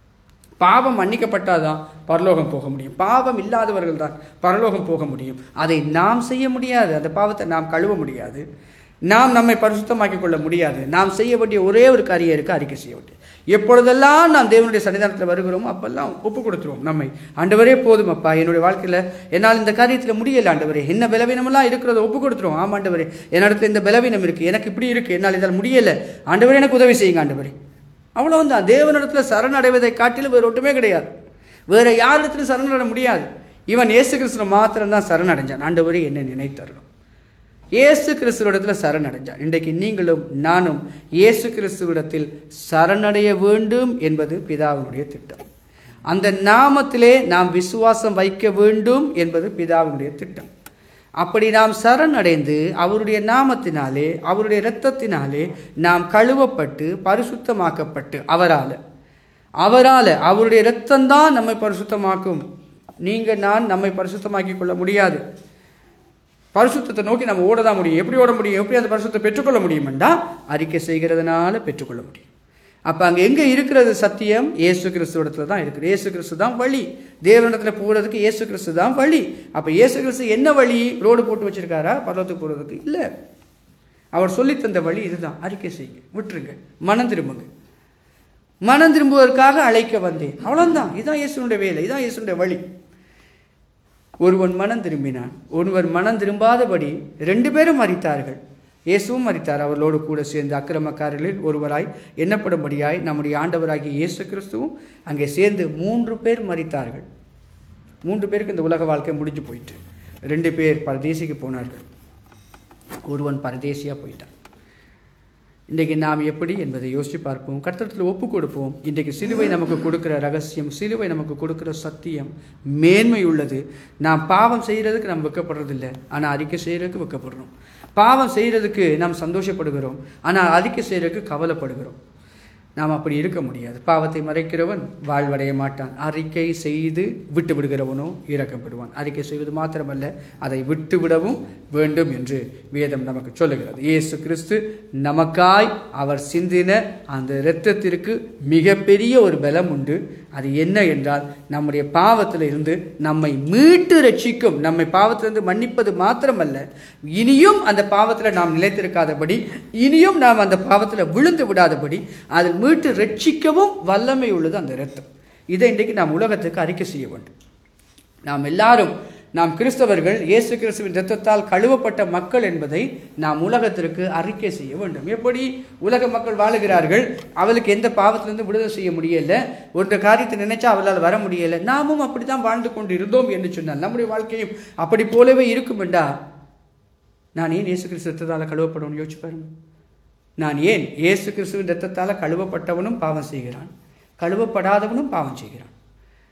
[SPEAKER 1] பாவம் மன்னிக்கப்பட்டாதான் பரலோகம் போக முடியும் பாவம் இல்லாதவர்கள் தான் பரலோகம் போக முடியும் அதை நாம் செய்ய முடியாது அந்த பாவத்தை நாம் கழுவ முடியாது நாம் நம்மை பரிசுத்தமாக்கிக் கொள்ள முடியாது நாம் செய்ய வேண்டிய ஒரே ஒரு காரியம் இருக்கு அறிக்கை செய்ய வேண்டிய எப்பொழுதெல்லாம் நாம் தேவனுடைய சன்னிதானத்தில் வருகிறோம் அப்பெல்லாம் ஒப்பு கொடுத்துருவோம் நம்மை ஆண்டவரே போதும் அப்பா என்னுடைய வாழ்க்கையில் என்னால் இந்த காரியத்தில் முடியல ஆண்டவரே என்ன பலவீனமெல்லாம் இருக்கிறத ஒப்பு கொடுத்துருவோம் ஆமா ஆண்டவரே என்னிடத்துல இந்த பலவீனம் இருக்கு எனக்கு இப்படி இருக்கு என்னால் இதில் முடியல ஆண்டவரே எனக்கு உதவி செய்யுங்க ஆண்டவரே அவ்வளவுதான் தேவனிடத்துல சரணடைவதை காட்டிலும் வேறு ஒன்றுமே கிடையாது வேற யாரிடத்திலும் சரணடைய முடியாது இவன் இயேசு கிறிஸ்துவ மாத்திரம்தான் சரணடைஞ்சான் ஆண்டவரே என்ன நினைத்தரணும் இயேசு கிறிஸ்துவிடத்துல சரணடைஞ்சான் இன்றைக்கு நீங்களும் நானும் இயேசு கிறிஸ்துவிடத்தில் சரணடைய வேண்டும் என்பது பிதாவினுடைய திட்டம் அந்த நாமத்திலே நாம் விசுவாசம் வைக்க வேண்டும் என்பது பிதாவினுடைய திட்டம் அப்படி நாம் சரணடைந்து அவருடைய நாமத்தினாலே அவருடைய இரத்தத்தினாலே நாம் கழுவப்பட்டு பரிசுத்தமாக்கப்பட்டு அவரால் அவரால் அவருடைய இரத்தம்தான் நம்மை பரிசுத்தமாக்கும் நீங்க நான் நம்மை பரிசுத்தமாக்கி கொள்ள முடியாது பரிசுத்தத்தை நோக்கி நம்ம ஓட தான் முடியும் எப்படி ஓட முடியும் எப்படி அந்த பரிசுத்தை பெற்றுக்கொள்ள முடியுமெண்டா அறிக்கை செய்கிறதுனால பெற்றுக்கொள்ள முடியும் அப்போ அங்கே எங்கே இருக்கிறது சத்தியம் இயேசு கிறிஸ்துவிடத்துல தான் இருக்குது இயேசு கிறிஸ்து தான் வழி தேவனிடத்துல போகிறதுக்கு இயேசு கிறிஸ்து தான் வழி அப்போ இயேசு கிறிஸ்து என்ன வழி ரோடு போட்டு வச்சிருக்காரா பர்வத்துக்கு போகிறதுக்கு இல்லை அவர் சொல்லித் தந்த வழி இதுதான் அறிக்கை செய்யுங்க விட்டுருங்க மனம் திரும்புங்க மனம் திரும்புவதற்காக அழைக்க வந்தேன் அவ்வளவுதான் இதான் இயேசுனுடைய வேலை இதான் இயேசுனுடைய வழி ஒருவன் மனம் திரும்பினான் ஒருவர் மனம் திரும்பாதபடி ரெண்டு பேரும் மறித்தார்கள் இயேசுவும் மறித்தார் அவர்களோடு கூட சேர்ந்து அக்கிரமக்காரர்களில் ஒருவராய் எண்ணப்படும்படியாய் நம்முடைய ஆண்டவராகிய இயேசு கிறிஸ்துவும் அங்கே சேர்ந்து மூன்று பேர் மறித்தார்கள் மூன்று பேருக்கு இந்த உலக வாழ்க்கை முடிஞ்சு போயிட்டு ரெண்டு பேர் பரதேசிக்கு போனார்கள் ஒருவன் பரதேசியா போயிட்டான் இன்றைக்கு நாம் எப்படி என்பதை யோசித்து பார்ப்போம் கர்த்தத்தில் ஒப்பு கொடுப்போம் இன்றைக்கு சிலுவை நமக்கு கொடுக்கிற ரகசியம் சிலுவை நமக்கு கொடுக்கிற சத்தியம் மேன்மை உள்ளது நாம் பாவம் செய்கிறதுக்கு நாம் வெக்கப்படுறதில்லை ஆனால் அறிக்கை செய்கிறதுக்கு வெக்கப்படுறோம் பாவம் செய்கிறதுக்கு நாம் சந்தோஷப்படுகிறோம் ஆனால் அறிக்கை செய்கிறதுக்கு கவலைப்படுகிறோம் நாம் அப்படி இருக்க முடியாது பாவத்தை மறைக்கிறவன் வாழ்வடைய மாட்டான் அறிக்கை செய்து விட்டு விடுகிறவனோ இறக்கப்படுவான் அறிக்கை செய்வது மாத்திரமல்ல அதை விட்டு விடவும் வேண்டும் என்று வேதம் நமக்கு சொல்லுகிறது இயேசு கிறிஸ்து நமக்காய் அவர் சிந்தின அந்த இரத்தத்திற்கு மிகப்பெரிய ஒரு பலம் உண்டு அது என்ன என்றால் நம்முடைய பாவத்தில் இருந்து நம்மை மீட்டு ரட்சிக்கும் நம்மை பாவத்திலிருந்து மன்னிப்பது மாத்திரமல்ல இனியும் அந்த பாவத்தில் நாம் நிலைத்திருக்காதபடி இனியும் நாம் அந்த பாவத்தில் விழுந்து விடாதபடி அதில் மீட்டு ரட்சிக்கவும் வல்லமை உள்ளது அந்த இரத்தம் இதை இன்றைக்கு நாம் உலகத்துக்கு அறிக்கை செய்ய வேண்டும் நாம் எல்லாரும் நாம் கிறிஸ்தவர்கள் இயேசு கிறிஸ்துவின் இரத்தத்தால் கழுவப்பட்ட மக்கள் என்பதை நாம் உலகத்திற்கு அறிக்கை செய்ய வேண்டும் எப்படி உலக மக்கள் வாழுகிறார்கள் அவளுக்கு எந்த பாவத்திலிருந்து விடுதலை செய்ய முடியல ஒரு காரியத்தை நினைச்சா அவளால் வர முடியல நாமும் அப்படித்தான் வாழ்ந்து கொண்டு இருந்தோம் என்று சொன்னால் நம்முடைய வாழ்க்கையும் அப்படி போலவே இருக்கும் என்றா நான் ஏன் இயேசு கிறிஸ்து ரத்தத்தால் கழுவப்படணும்னு யோசிச்சு பாருங்க நான் ஏன் இயேசு கிறிஸ்துவின் ரத்தத்தால் கழுவப்பட்டவனும் பாவம் செய்கிறான் கழுவப்படாதவனும் பாவம் செய்கிறான்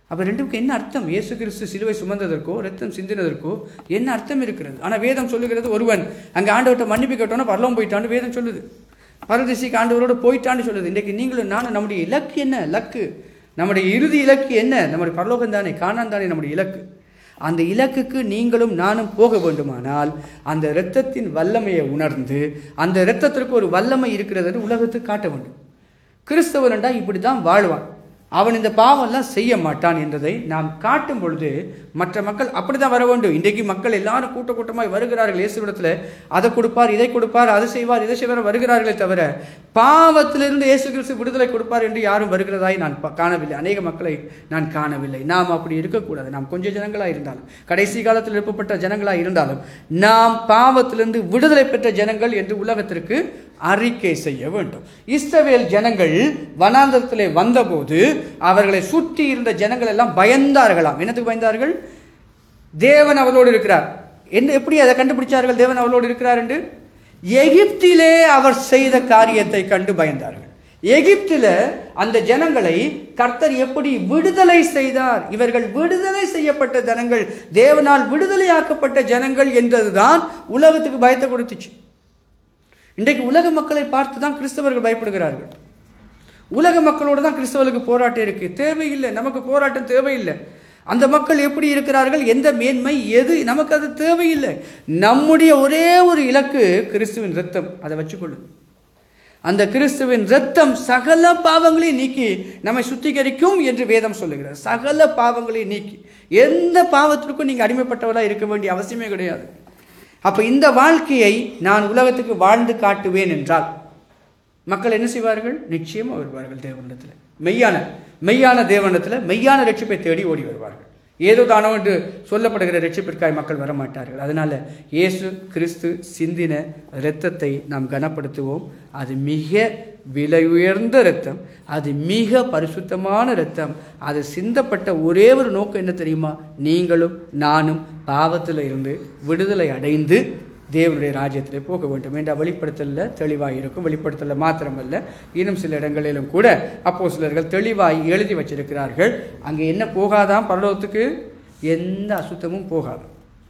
[SPEAKER 1] அப்போ ரெண்டுக்கும் என்ன அர்த்தம் இயேசு கிறிஸ்து சிலுவை சுமந்ததற்கோ ரத்தம் சிந்தினதற்கோ என்ன அர்த்தம் இருக்கிறது ஆனால் வேதம் சொல்லுகிறது ஒருவன் அங்கே ஆண்டவர்கிட்ட மன்னிப்பு கேட்டோன்னா பரலோகம் போயிட்டான்னு வேதம் சொல்லுது பரதேசிக்கு ஆண்டவரோட போயிட்டான்னு சொல்லுது இன்றைக்கு நீங்களும் நானும் நம்முடைய இலக்கு என்ன லக்கு நம்முடைய இறுதி இலக்கு என்ன நம்முடைய பரலோகம் தானே காணான் தானே நம்முடைய இலக்கு அந்த இலக்குக்கு நீங்களும் நானும் போக வேண்டுமானால் அந்த இரத்தத்தின் வல்லமையை உணர்ந்து அந்த இரத்தத்திற்கு ஒரு வல்லமை இருக்கிறது என்று உலகத்துக்கு காட்ட வேண்டும் கிறிஸ்தவன்டா இப்படி தான் வாழ்வான் அவன் இந்த பாவம்லாம் செய்ய மாட்டான் என்றதை நாம் காட்டும் பொழுது மற்ற மக்கள் அப்படி தான் வர வேண்டும் இன்றைக்கு மக்கள் எல்லாரும் கூட்ட கூட்டமாய் வருகிறார்கள் இயேசுவிடத்தில் அதை கொடுப்பார் இதை கொடுப்பார் அதை செய்வார் இதை செய்வார் வருகிறார்களே தவிர பாவத்திலிருந்து இயேசு கிறிஸ்து விடுதலை கொடுப்பார் என்று யாரும் வருகிறதாய் நான் ப- காணவில்லை அநேக மக்களை நான் காணவில்லை நாம் அப்படி இருக்கக்கூடாது நாம் கொஞ்சம் ஜனங்களாக இருந்தாலும் கடைசி காலத்தில் எழுப்பப்பட்ட ஜனங்களாக இருந்தாலும் நாம் பாவத்திலிருந்து விடுதலை பெற்ற ஜனங்கள் என்று உலகத்திற்கு அறிக்கை செய்ய வேண்டும் இஸ்ரவேல் ஜனங்கள் வனாந்தரத்திலே வந்தபோது அவர்களை சுற்றி இருந்த ஜனங்கள் எல்லாம் பயந்தார்களாம் என்னத்துக்கு பயந்தார்கள் தேவன் அவளோடு இருக்கிறார் என்ன எப்படி அதை கண்டுபிடிச்சார்கள் தேவன் அவளோடு இருக்கிறார் என்று எகிப்திலே அவர் செய்த காரியத்தை கண்டு பயந்தார்கள் எகிப்தில அந்த ஜனங்களை கர்த்தர் எப்படி விடுதலை செய்தார் இவர்கள் விடுதலை செய்யப்பட்ட ஜனங்கள் தேவனால் விடுதலையாக்கப்பட்ட ஜனங்கள் என்றதுதான் உலகத்துக்கு பயத்தை கொடுத்துச்சு இன்றைக்கு உலக மக்களை பார்த்து தான் கிறிஸ்தவர்கள் பயப்படுகிறார்கள் உலக மக்களோடு தான் கிறிஸ்தவர்களுக்கு போராட்டம் இருக்கு தேவையில்லை நமக்கு போராட்டம் தேவையில்லை அந்த மக்கள் எப்படி இருக்கிறார்கள் எந்த மேன்மை எது நமக்கு அது தேவையில்லை நம்முடைய ஒரே ஒரு இலக்கு கிறிஸ்துவின் ரத்தம் அதை வச்சுக்கொள்ளு அந்த கிறிஸ்துவின் ரத்தம் சகல பாவங்களையும் நீக்கி நம்மை சுத்திகரிக்கும் என்று வேதம் சொல்லுகிறது சகல பாவங்களையும் நீக்கி எந்த பாவத்திற்கும் நீங்க அடிமைப்பட்டவராக இருக்க வேண்டிய அவசியமே கிடையாது அப்ப இந்த வாழ்க்கையை நான் உலகத்துக்கு வாழ்ந்து காட்டுவேன் என்றால் மக்கள் என்ன செய்வார்கள் நிச்சயமாக வருவார்கள் தேவனிடத்தில் மெய்யான மெய்யான தேவனிடத்தில் மெய்யான ரட்சிப்பை தேடி ஓடி வருவார்கள் ஏதோ தானோ என்று சொல்லப்படுகிற ரட்சிப்பிற்காய் மக்கள் வரமாட்டார்கள் அதனால இயேசு கிறிஸ்து சிந்தின இரத்தத்தை நாம் கனப்படுத்துவோம் அது மிக விலை உயர்ந்த இரத்தம் அது மிக பரிசுத்தமான இரத்தம் அது சிந்தப்பட்ட ஒரே ஒரு நோக்கம் என்ன தெரியுமா நீங்களும் நானும் பாவத்தில் இருந்து விடுதலை அடைந்து தேவனுடைய ராஜ்யத்திலே போக வேண்டும் என்ற வெளிப்படுத்தலில் தெளிவாக இருக்கும் வெளிப்படுத்தலில் மாத்திரமல்ல இன்னும் சில இடங்களிலும் கூட அப்போ சிலர்கள் தெளிவாய் எழுதி வச்சிருக்கிறார்கள் அங்கே என்ன போகாதான் பரலோகத்துக்கு எந்த அசுத்தமும் போகாது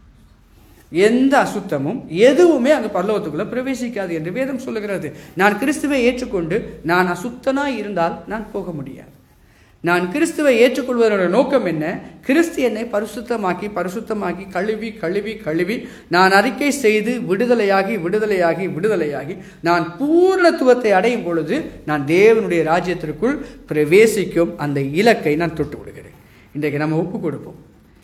[SPEAKER 1] எந்த அசுத்தமும் எதுவுமே அங்கே பரலோகத்துக்குள்ள பிரவேசிக்காது என்று வேதம் சொல்லுகிறது நான் கிறிஸ்துவை ஏற்றுக்கொண்டு நான் அசுத்தனாய் இருந்தால் நான் போக முடியாது நான் கிறிஸ்துவை ஏற்றுக்கொள்வதோட நோக்கம் என்ன கிறிஸ்து என்னை பரிசுத்தமாக்கி பரிசுத்தமாக்கி கழுவி கழுவி கழுவி நான் அறிக்கை செய்து விடுதலையாகி விடுதலையாகி விடுதலையாகி நான் பூர்ணத்துவத்தை அடையும் பொழுது நான் தேவனுடைய ராஜ்யத்திற்குள் பிரவேசிக்கும் அந்த இலக்கை நான் தொட்டு விடுகிறேன் இன்றைக்கு நம்ம ஒப்பு கொடுப்போம்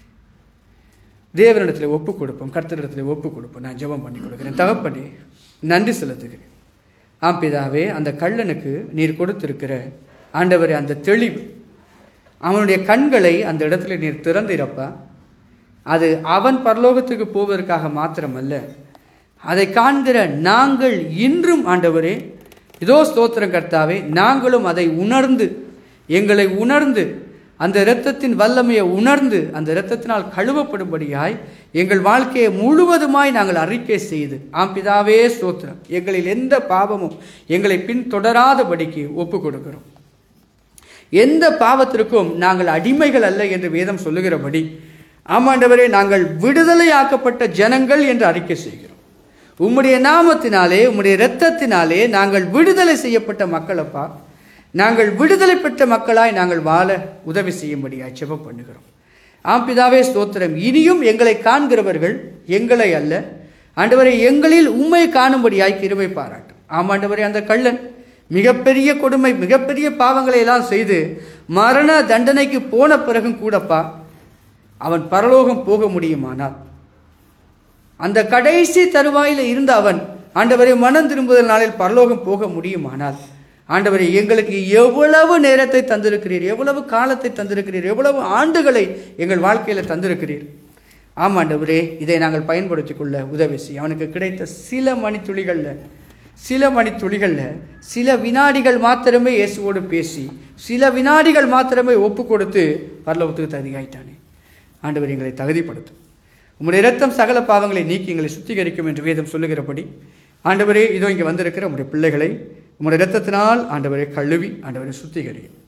[SPEAKER 1] தேவனிடத்தில் ஒப்பு கொடுப்போம் கர்த்தரிடத்தில் ஒப்பு கொடுப்போம் நான் ஜெபம் பண்ணி கொடுக்கிறேன் தகப்பனே நன்றி செலுத்துகிறேன் ஆம் பிதாவே அந்த கள்ளனுக்கு நீர் கொடுத்திருக்கிற ஆண்டவரே அந்த தெளிவு அவனுடைய கண்களை அந்த இடத்துல நீர் திறந்திரப்பா அது அவன் பரலோகத்துக்கு போவதற்காக மாத்திரமல்ல அதை காண்கிற நாங்கள் இன்றும் ஆண்டவரே இதோ ஸ்தோத்திரம் கர்த்தாவே நாங்களும் அதை உணர்ந்து எங்களை உணர்ந்து அந்த இரத்தத்தின் வல்லமையை உணர்ந்து அந்த இரத்தத்தினால் கழுவப்படும்படியாய் எங்கள் வாழ்க்கையை முழுவதுமாய் நாங்கள் அறிக்கை செய்து ஆம் பிதாவே ஸ்தோத்திரம் எங்களில் எந்த பாவமும் எங்களை பின்தொடராதபடிக்கு ஒப்பு கொடுக்கிறோம் எந்த பாவத்திற்கும் நாங்கள் அடிமைகள் அல்ல என்று வேதம் சொல்லுகிறபடி ஆமாண்டவரே நாங்கள் விடுதலையாக்கப்பட்ட ஜனங்கள் என்று அறிக்கை செய்கிறோம் உம்முடைய நாமத்தினாலே உம்முடைய இரத்தத்தினாலே நாங்கள் விடுதலை செய்யப்பட்ட மக்களப்பா நாங்கள் விடுதலை பெற்ற மக்களாய் நாங்கள் வாழ உதவி செய்யும்படியாய் செபம் பண்ணுகிறோம் ஆம் பிதாவே ஸ்தோத்திரம் இனியும் எங்களை காண்கிறவர்கள் எங்களை அல்ல ஆண்டவரை எங்களில் உண்மை காணும்படியாய் கிருபை பாராட்டும் ஆமாண்டவரே அந்த கள்ளன் மிகப்பெரிய கொடுமை மிகப்பெரிய பாவங்களை எல்லாம் செய்து மரண தண்டனைக்கு போன பிறகும் கூடப்பா அவன் பரலோகம் போக முடியுமானால் அந்த கடைசி தருவாயில் இருந்த அவன் ஆண்டவரை மனம் திரும்புதல் நாளில் பரலோகம் போக முடியுமானால் ஆண்டவரை எங்களுக்கு எவ்வளவு நேரத்தை தந்திருக்கிறீர் எவ்வளவு காலத்தை தந்திருக்கிறீர் எவ்வளவு ஆண்டுகளை எங்கள் வாழ்க்கையில் தந்திருக்கிறீர் ஆமாம் ஆண்டவரே இதை நாங்கள் பயன்படுத்திக் கொள்ள உதவி செய்ய அவனுக்கு கிடைத்த சில மணித்துளிகளில் சில மணித்துளிகளில் சில வினாடிகள் மாத்திரமே இயேசுவோடு பேசி சில வினாடிகள் மாத்திரமே ஒப்பு கொடுத்து பரலோகத்துக்கு தகுதியாயிட்டானே ஆண்டவர் எங்களை தகுதிப்படுத்தும் உம்முடைய இரத்தம் சகல பாவங்களை நீக்கி எங்களை சுத்திகரிக்கும் என்று வேதம் சொல்லுகிறபடி ஆண்டவரே இதோ இங்கே வந்திருக்கிற உம்முடைய பிள்ளைகளை உம்முடைய இரத்தத்தினால் ஆண்டவரை கழுவி ஆண்டவரை சுத்திகரியும்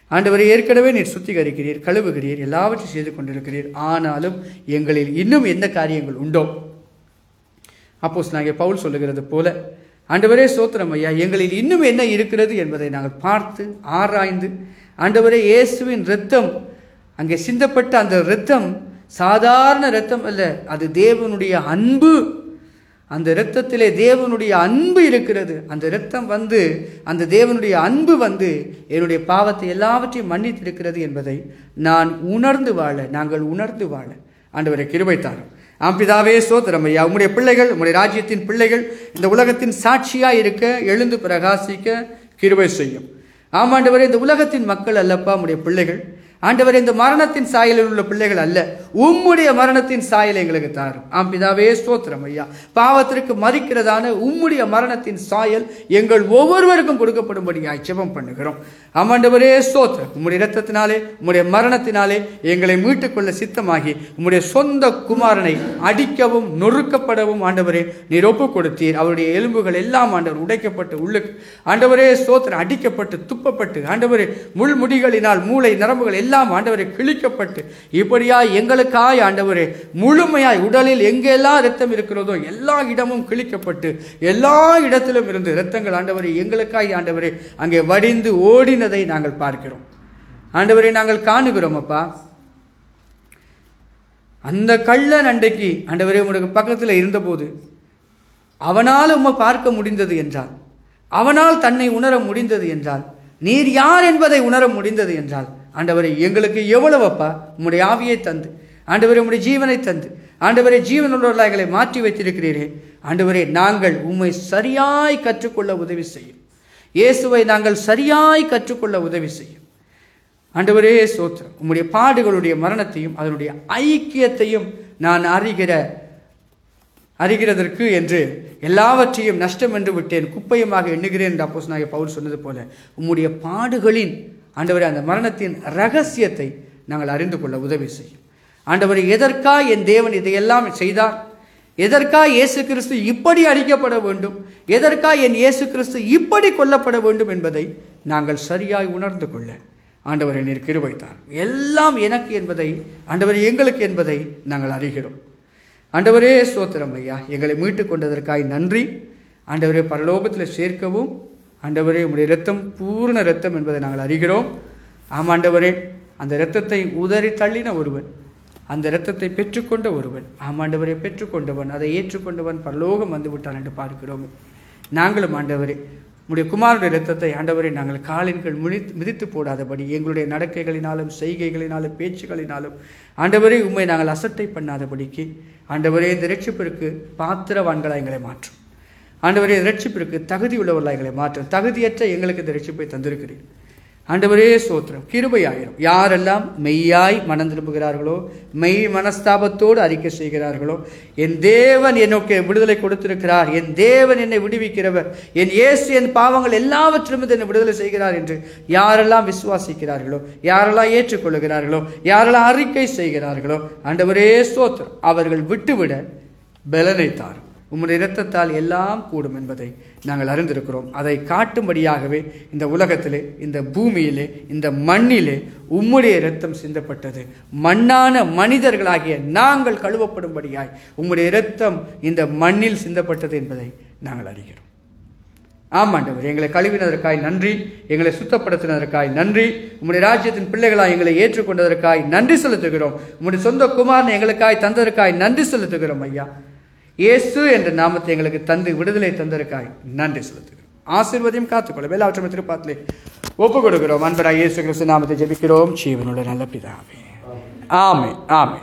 [SPEAKER 1] ஆண்டவரை ஏற்கனவே நீர் சுத்திகரிக்கிறீர் கழுவுகிறீர் எல்லாவற்றையும் செய்து கொண்டிருக்கிறீர் ஆனாலும் எங்களில் இன்னும் எந்த காரியங்கள் உண்டோ அப்போஸ் நாங்கள் பவுல் சொல்லுகிறது போல ஆண்டவரே சோத்திரம் ஐயா எங்களில் இன்னும் என்ன இருக்கிறது என்பதை நாங்கள் பார்த்து ஆராய்ந்து ஆண்டவரே இயேசுவின் இரத்தம் அங்கே சிந்தப்பட்ட அந்த இரத்தம் சாதாரண இரத்தம் அல்ல அது தேவனுடைய அன்பு அந்த இரத்தத்திலே தேவனுடைய அன்பு இருக்கிறது அந்த இரத்தம் வந்து அந்த தேவனுடைய அன்பு வந்து என்னுடைய பாவத்தை எல்லாவற்றையும் மன்னித்திருக்கிறது என்பதை நான் உணர்ந்து வாழ நாங்கள் உணர்ந்து வாழ ஆண்டவரை கிருபை தாரும் ஆம் பிதாவே சோத்திரம் ஐயா உம்முடைய பிள்ளைகள் உம்முடைய ராஜ்யத்தின் பிள்ளைகள் இந்த உலகத்தின் சாட்சியாய் இருக்க எழுந்து பிரகாசிக்க கிருபை செய்யும் ஆமாண்டவரே இந்த உலகத்தின் மக்கள் அல்லப்பா உம்முடைய பிள்ளைகள் ஆண்டவர் இந்த மரணத்தின் சாயலில் உள்ள பிள்ளைகள் அல்ல உம்முடைய மரணத்தின் சாயலை எங்களுக்கு தாரும் ஆம் பிதாவே ஸ்தோத்திரம் ஐயா பாவத்திற்கு மறிக்கிறதான உம்முடைய மரணத்தின் சாயல் எங்கள் ஒவ்வொருவருக்கும் கொடுக்கப்படும்படியாய் ஜெபம் பண்ணுகிறோம் ஆமாண்டவரே ஸ்தோத்திரம் உம்முடைய இரத்தத்தினாலே உம்முடைய மரணத்தினாலே எங்களை மீட்டுக்கொள்ள சித்தமாகி உம்முடைய சொந்த குமாரனை அடிக்கவும் நொறுக்கப்படவும் ஆண்டவரே நீர் ஒப்பு கொடுத்தீர் அவருடைய எலும்புகள் எல்லாம் ஆண்டவர் உடைக்கப்பட்டு உள்ளுக்கு ஆண்டவரே ஸ்தோத்திரம் அடிக்கப்பட்டு துப்பப்பட்டு ஆண்டவரே முள்முடிகளினால் மூளை நரம்புகள் எல்லாம் ஆண்டவரை கிழிக்கப்பட்டு இப்படியா எங்களுக்காய் ஆண்டவரே முழுமையாய் உடலில் எங்கெல்லாம் இரத்தம் இருக்கிறதோ எல்லா இடமும் கிழிக்கப்பட்டு எல்லா இடத்திலும் இருந்து இரத்தங்கள் ஆண்டவரை எங்களுக்காய் ஆண்டவரே அங்கே வடிந்து ஓடினதை நாங்கள் பார்க்கிறோம் ஆண்டவரை நாங்கள் காணுகிறோம் அப்பா அந்த கள்ளன் அன்றைக்கு ஆண்டவரே உனக்கு பக்கத்தில் இருந்தபோது அவனால் உம்மை பார்க்க முடிந்தது என்றால் அவனால் தன்னை உணர முடிந்தது என்றால் நீர் யார் என்பதை உணர முடிந்தது என்றால் ஆண்டவரை எங்களுக்கு எவ்வளவப்பா உம்முடைய ஆவியை தந்து ஆண்டவரே உம்முடைய ஜீவனை தந்து ஆண்டவரே ஜீவனுள்ளவர்களாக எங்களை மாற்றி வைத்திருக்கிறீரே ஆண்டவரே நாங்கள் உம்மை சரியாய் கற்றுக்கொள்ள உதவி செய்யும் இயேசுவை நாங்கள் சரியாய் கற்றுக்கொள்ள உதவி செய்யும் ஆண்டவரே சோத்திரம் உம்முடைய பாடுகளுடைய மரணத்தையும் அதனுடைய ஐக்கியத்தையும் நான் அறிகிற அறிகிறதற்கு என்று எல்லாவற்றையும் நஷ்டம் என்று விட்டேன் குப்பையுமாக எண்ணுகிறேன் என்று அப்போஸ் நாங்கள் பவுல் சொன்னது போல உம்முடைய பாடுகளின் ஆண்டவரே அந்த மரணத்தின் ரகசியத்தை நாங்கள் அறிந்து கொள்ள உதவி செய்யும் ஆண்டவரே எதற்காக என் தேவன் இதையெல்லாம் செய்தார் எதற்காக இயேசு கிறிஸ்து இப்படி அடிக்கப்பட வேண்டும் எதற்காக என் இயேசு கிறிஸ்து இப்படி கொல்லப்பட வேண்டும் என்பதை நாங்கள் சரியாய் உணர்ந்து கொள்ள ஆண்டவரை நீர் கிருபைத்தார் எல்லாம் எனக்கு என்பதை ஆண்டவர் எங்களுக்கு என்பதை நாங்கள் அறிகிறோம் ஆண்டவரே ஸ்தோத்திரம் ஐயா எங்களை மீட்டு கொண்டதற்காய் நன்றி ஆண்டவரே பரலோகத்தில் சேர்க்கவும் ஆண்டவரே உம்முடைய இரத்தம் பூர்ண இரத்தம் என்பதை நாங்கள் அறிகிறோம் ஆம் ஆண்டவரே அந்த இரத்தத்தை உதறி தள்ளின ஒருவன் அந்த இரத்தத்தை பெற்றுக்கொண்ட ஒருவன் ஆம் ஆண்டவரை பெற்றுக்கொண்டவன் அதை ஏற்றுக்கொண்டவன் பரலோகம் வந்து விட்டான் என்று பார்க்கிறோம் நாங்களும் ஆண்டவரே உம்முடைய குமாரனுடைய இரத்தத்தை ஆண்டவரை நாங்கள் காலின்கள் மிதித்து மிதித்து போடாதபடி எங்களுடைய நடக்கைகளினாலும் செய்கைகளினாலும் பேச்சுகளினாலும் ஆண்டவரே உண்மை நாங்கள் அசட்டை பண்ணாதபடிக்கு ஆண்டவரே இந்த ரட்சிப்பிற்கு பாத்திரவான்களாக எங்களை மாற்றும் ஆண்டவரே இந்த ரட்சிப்பிற்கு தகுதி உள்ளவர்களாக எங்களை மாற்றும் தகுதியற்ற எங்களுக்கு இந்த ரட்சிப்பை தந்திருக்கிறீர் ஆண்டவரே சோத்திரம் கிருபையாயிரும் யாரெல்லாம் மெய்யாய் மனம் திரும்புகிறார்களோ மெய் மனஸ்தாபத்தோடு அறிக்கை செய்கிறார்களோ என் தேவன் எனக்கு விடுதலை கொடுத்திருக்கிறார் என் தேவன் என்னை விடுவிக்கிறவர் என் இயேசு என் பாவங்கள் எல்லாவற்றிலும் என்னை விடுதலை செய்கிறார் என்று யாரெல்லாம் விசுவாசிக்கிறார்களோ யாரெல்லாம் ஏற்றுக்கொள்ளுகிறார்களோ யாரெல்லாம் அறிக்கை செய்கிறார்களோ ஆண்டவரே சோத்திரம் அவர்கள் விட்டுவிட பலனை தாரும் உம்முடைய இரத்தத்தால் எல்லாம் கூடும் என்பதை நாங்கள் அறிந்திருக்கிறோம் அதை காட்டும்படியாகவே இந்த உலகத்திலே இந்த பூமியிலே இந்த மண்ணிலே உம்முடைய இரத்தம் சிந்தப்பட்டது மண்ணான மனிதர்களாகிய நாங்கள் கழுவப்படும்படியாய் உம்முடைய இரத்தம் இந்த மண்ணில் சிந்தப்பட்டது என்பதை நாங்கள் அறிகிறோம் ஆமாண்டவர் எங்களை கழுவினதற்காய் நன்றி எங்களை சுத்தப்படுத்தினதற்காய் நன்றி உம்முடைய ராஜ்யத்தின் பிள்ளைகளாய் எங்களை ஏற்றுக்கொண்டதற்காய் நன்றி செலுத்துகிறோம் உம்முடைய சொந்த குமாரனை எங்களுக்காய் தந்ததற்காய் நன்றி செலுத்துகிறோம் ஐயா இயேசு என்ற நாமத்தை எங்களுக்கு தந்து விடுதலை தந்ததற்காய் நன்றி செலுத்துகிறோம் ஆசீர்வதியும் காத்துக்கொள்ள வேலாற்றம் திருப்பாத்திலே ஒப்பு கொடுக்கிறோம் அன்பராய் இயேசு கிறிஸ்து நாமத்தை ஜெபிக்கிறோம் ஜீவனுள்ள நல்ல பிதாவே ஆமே ஆமே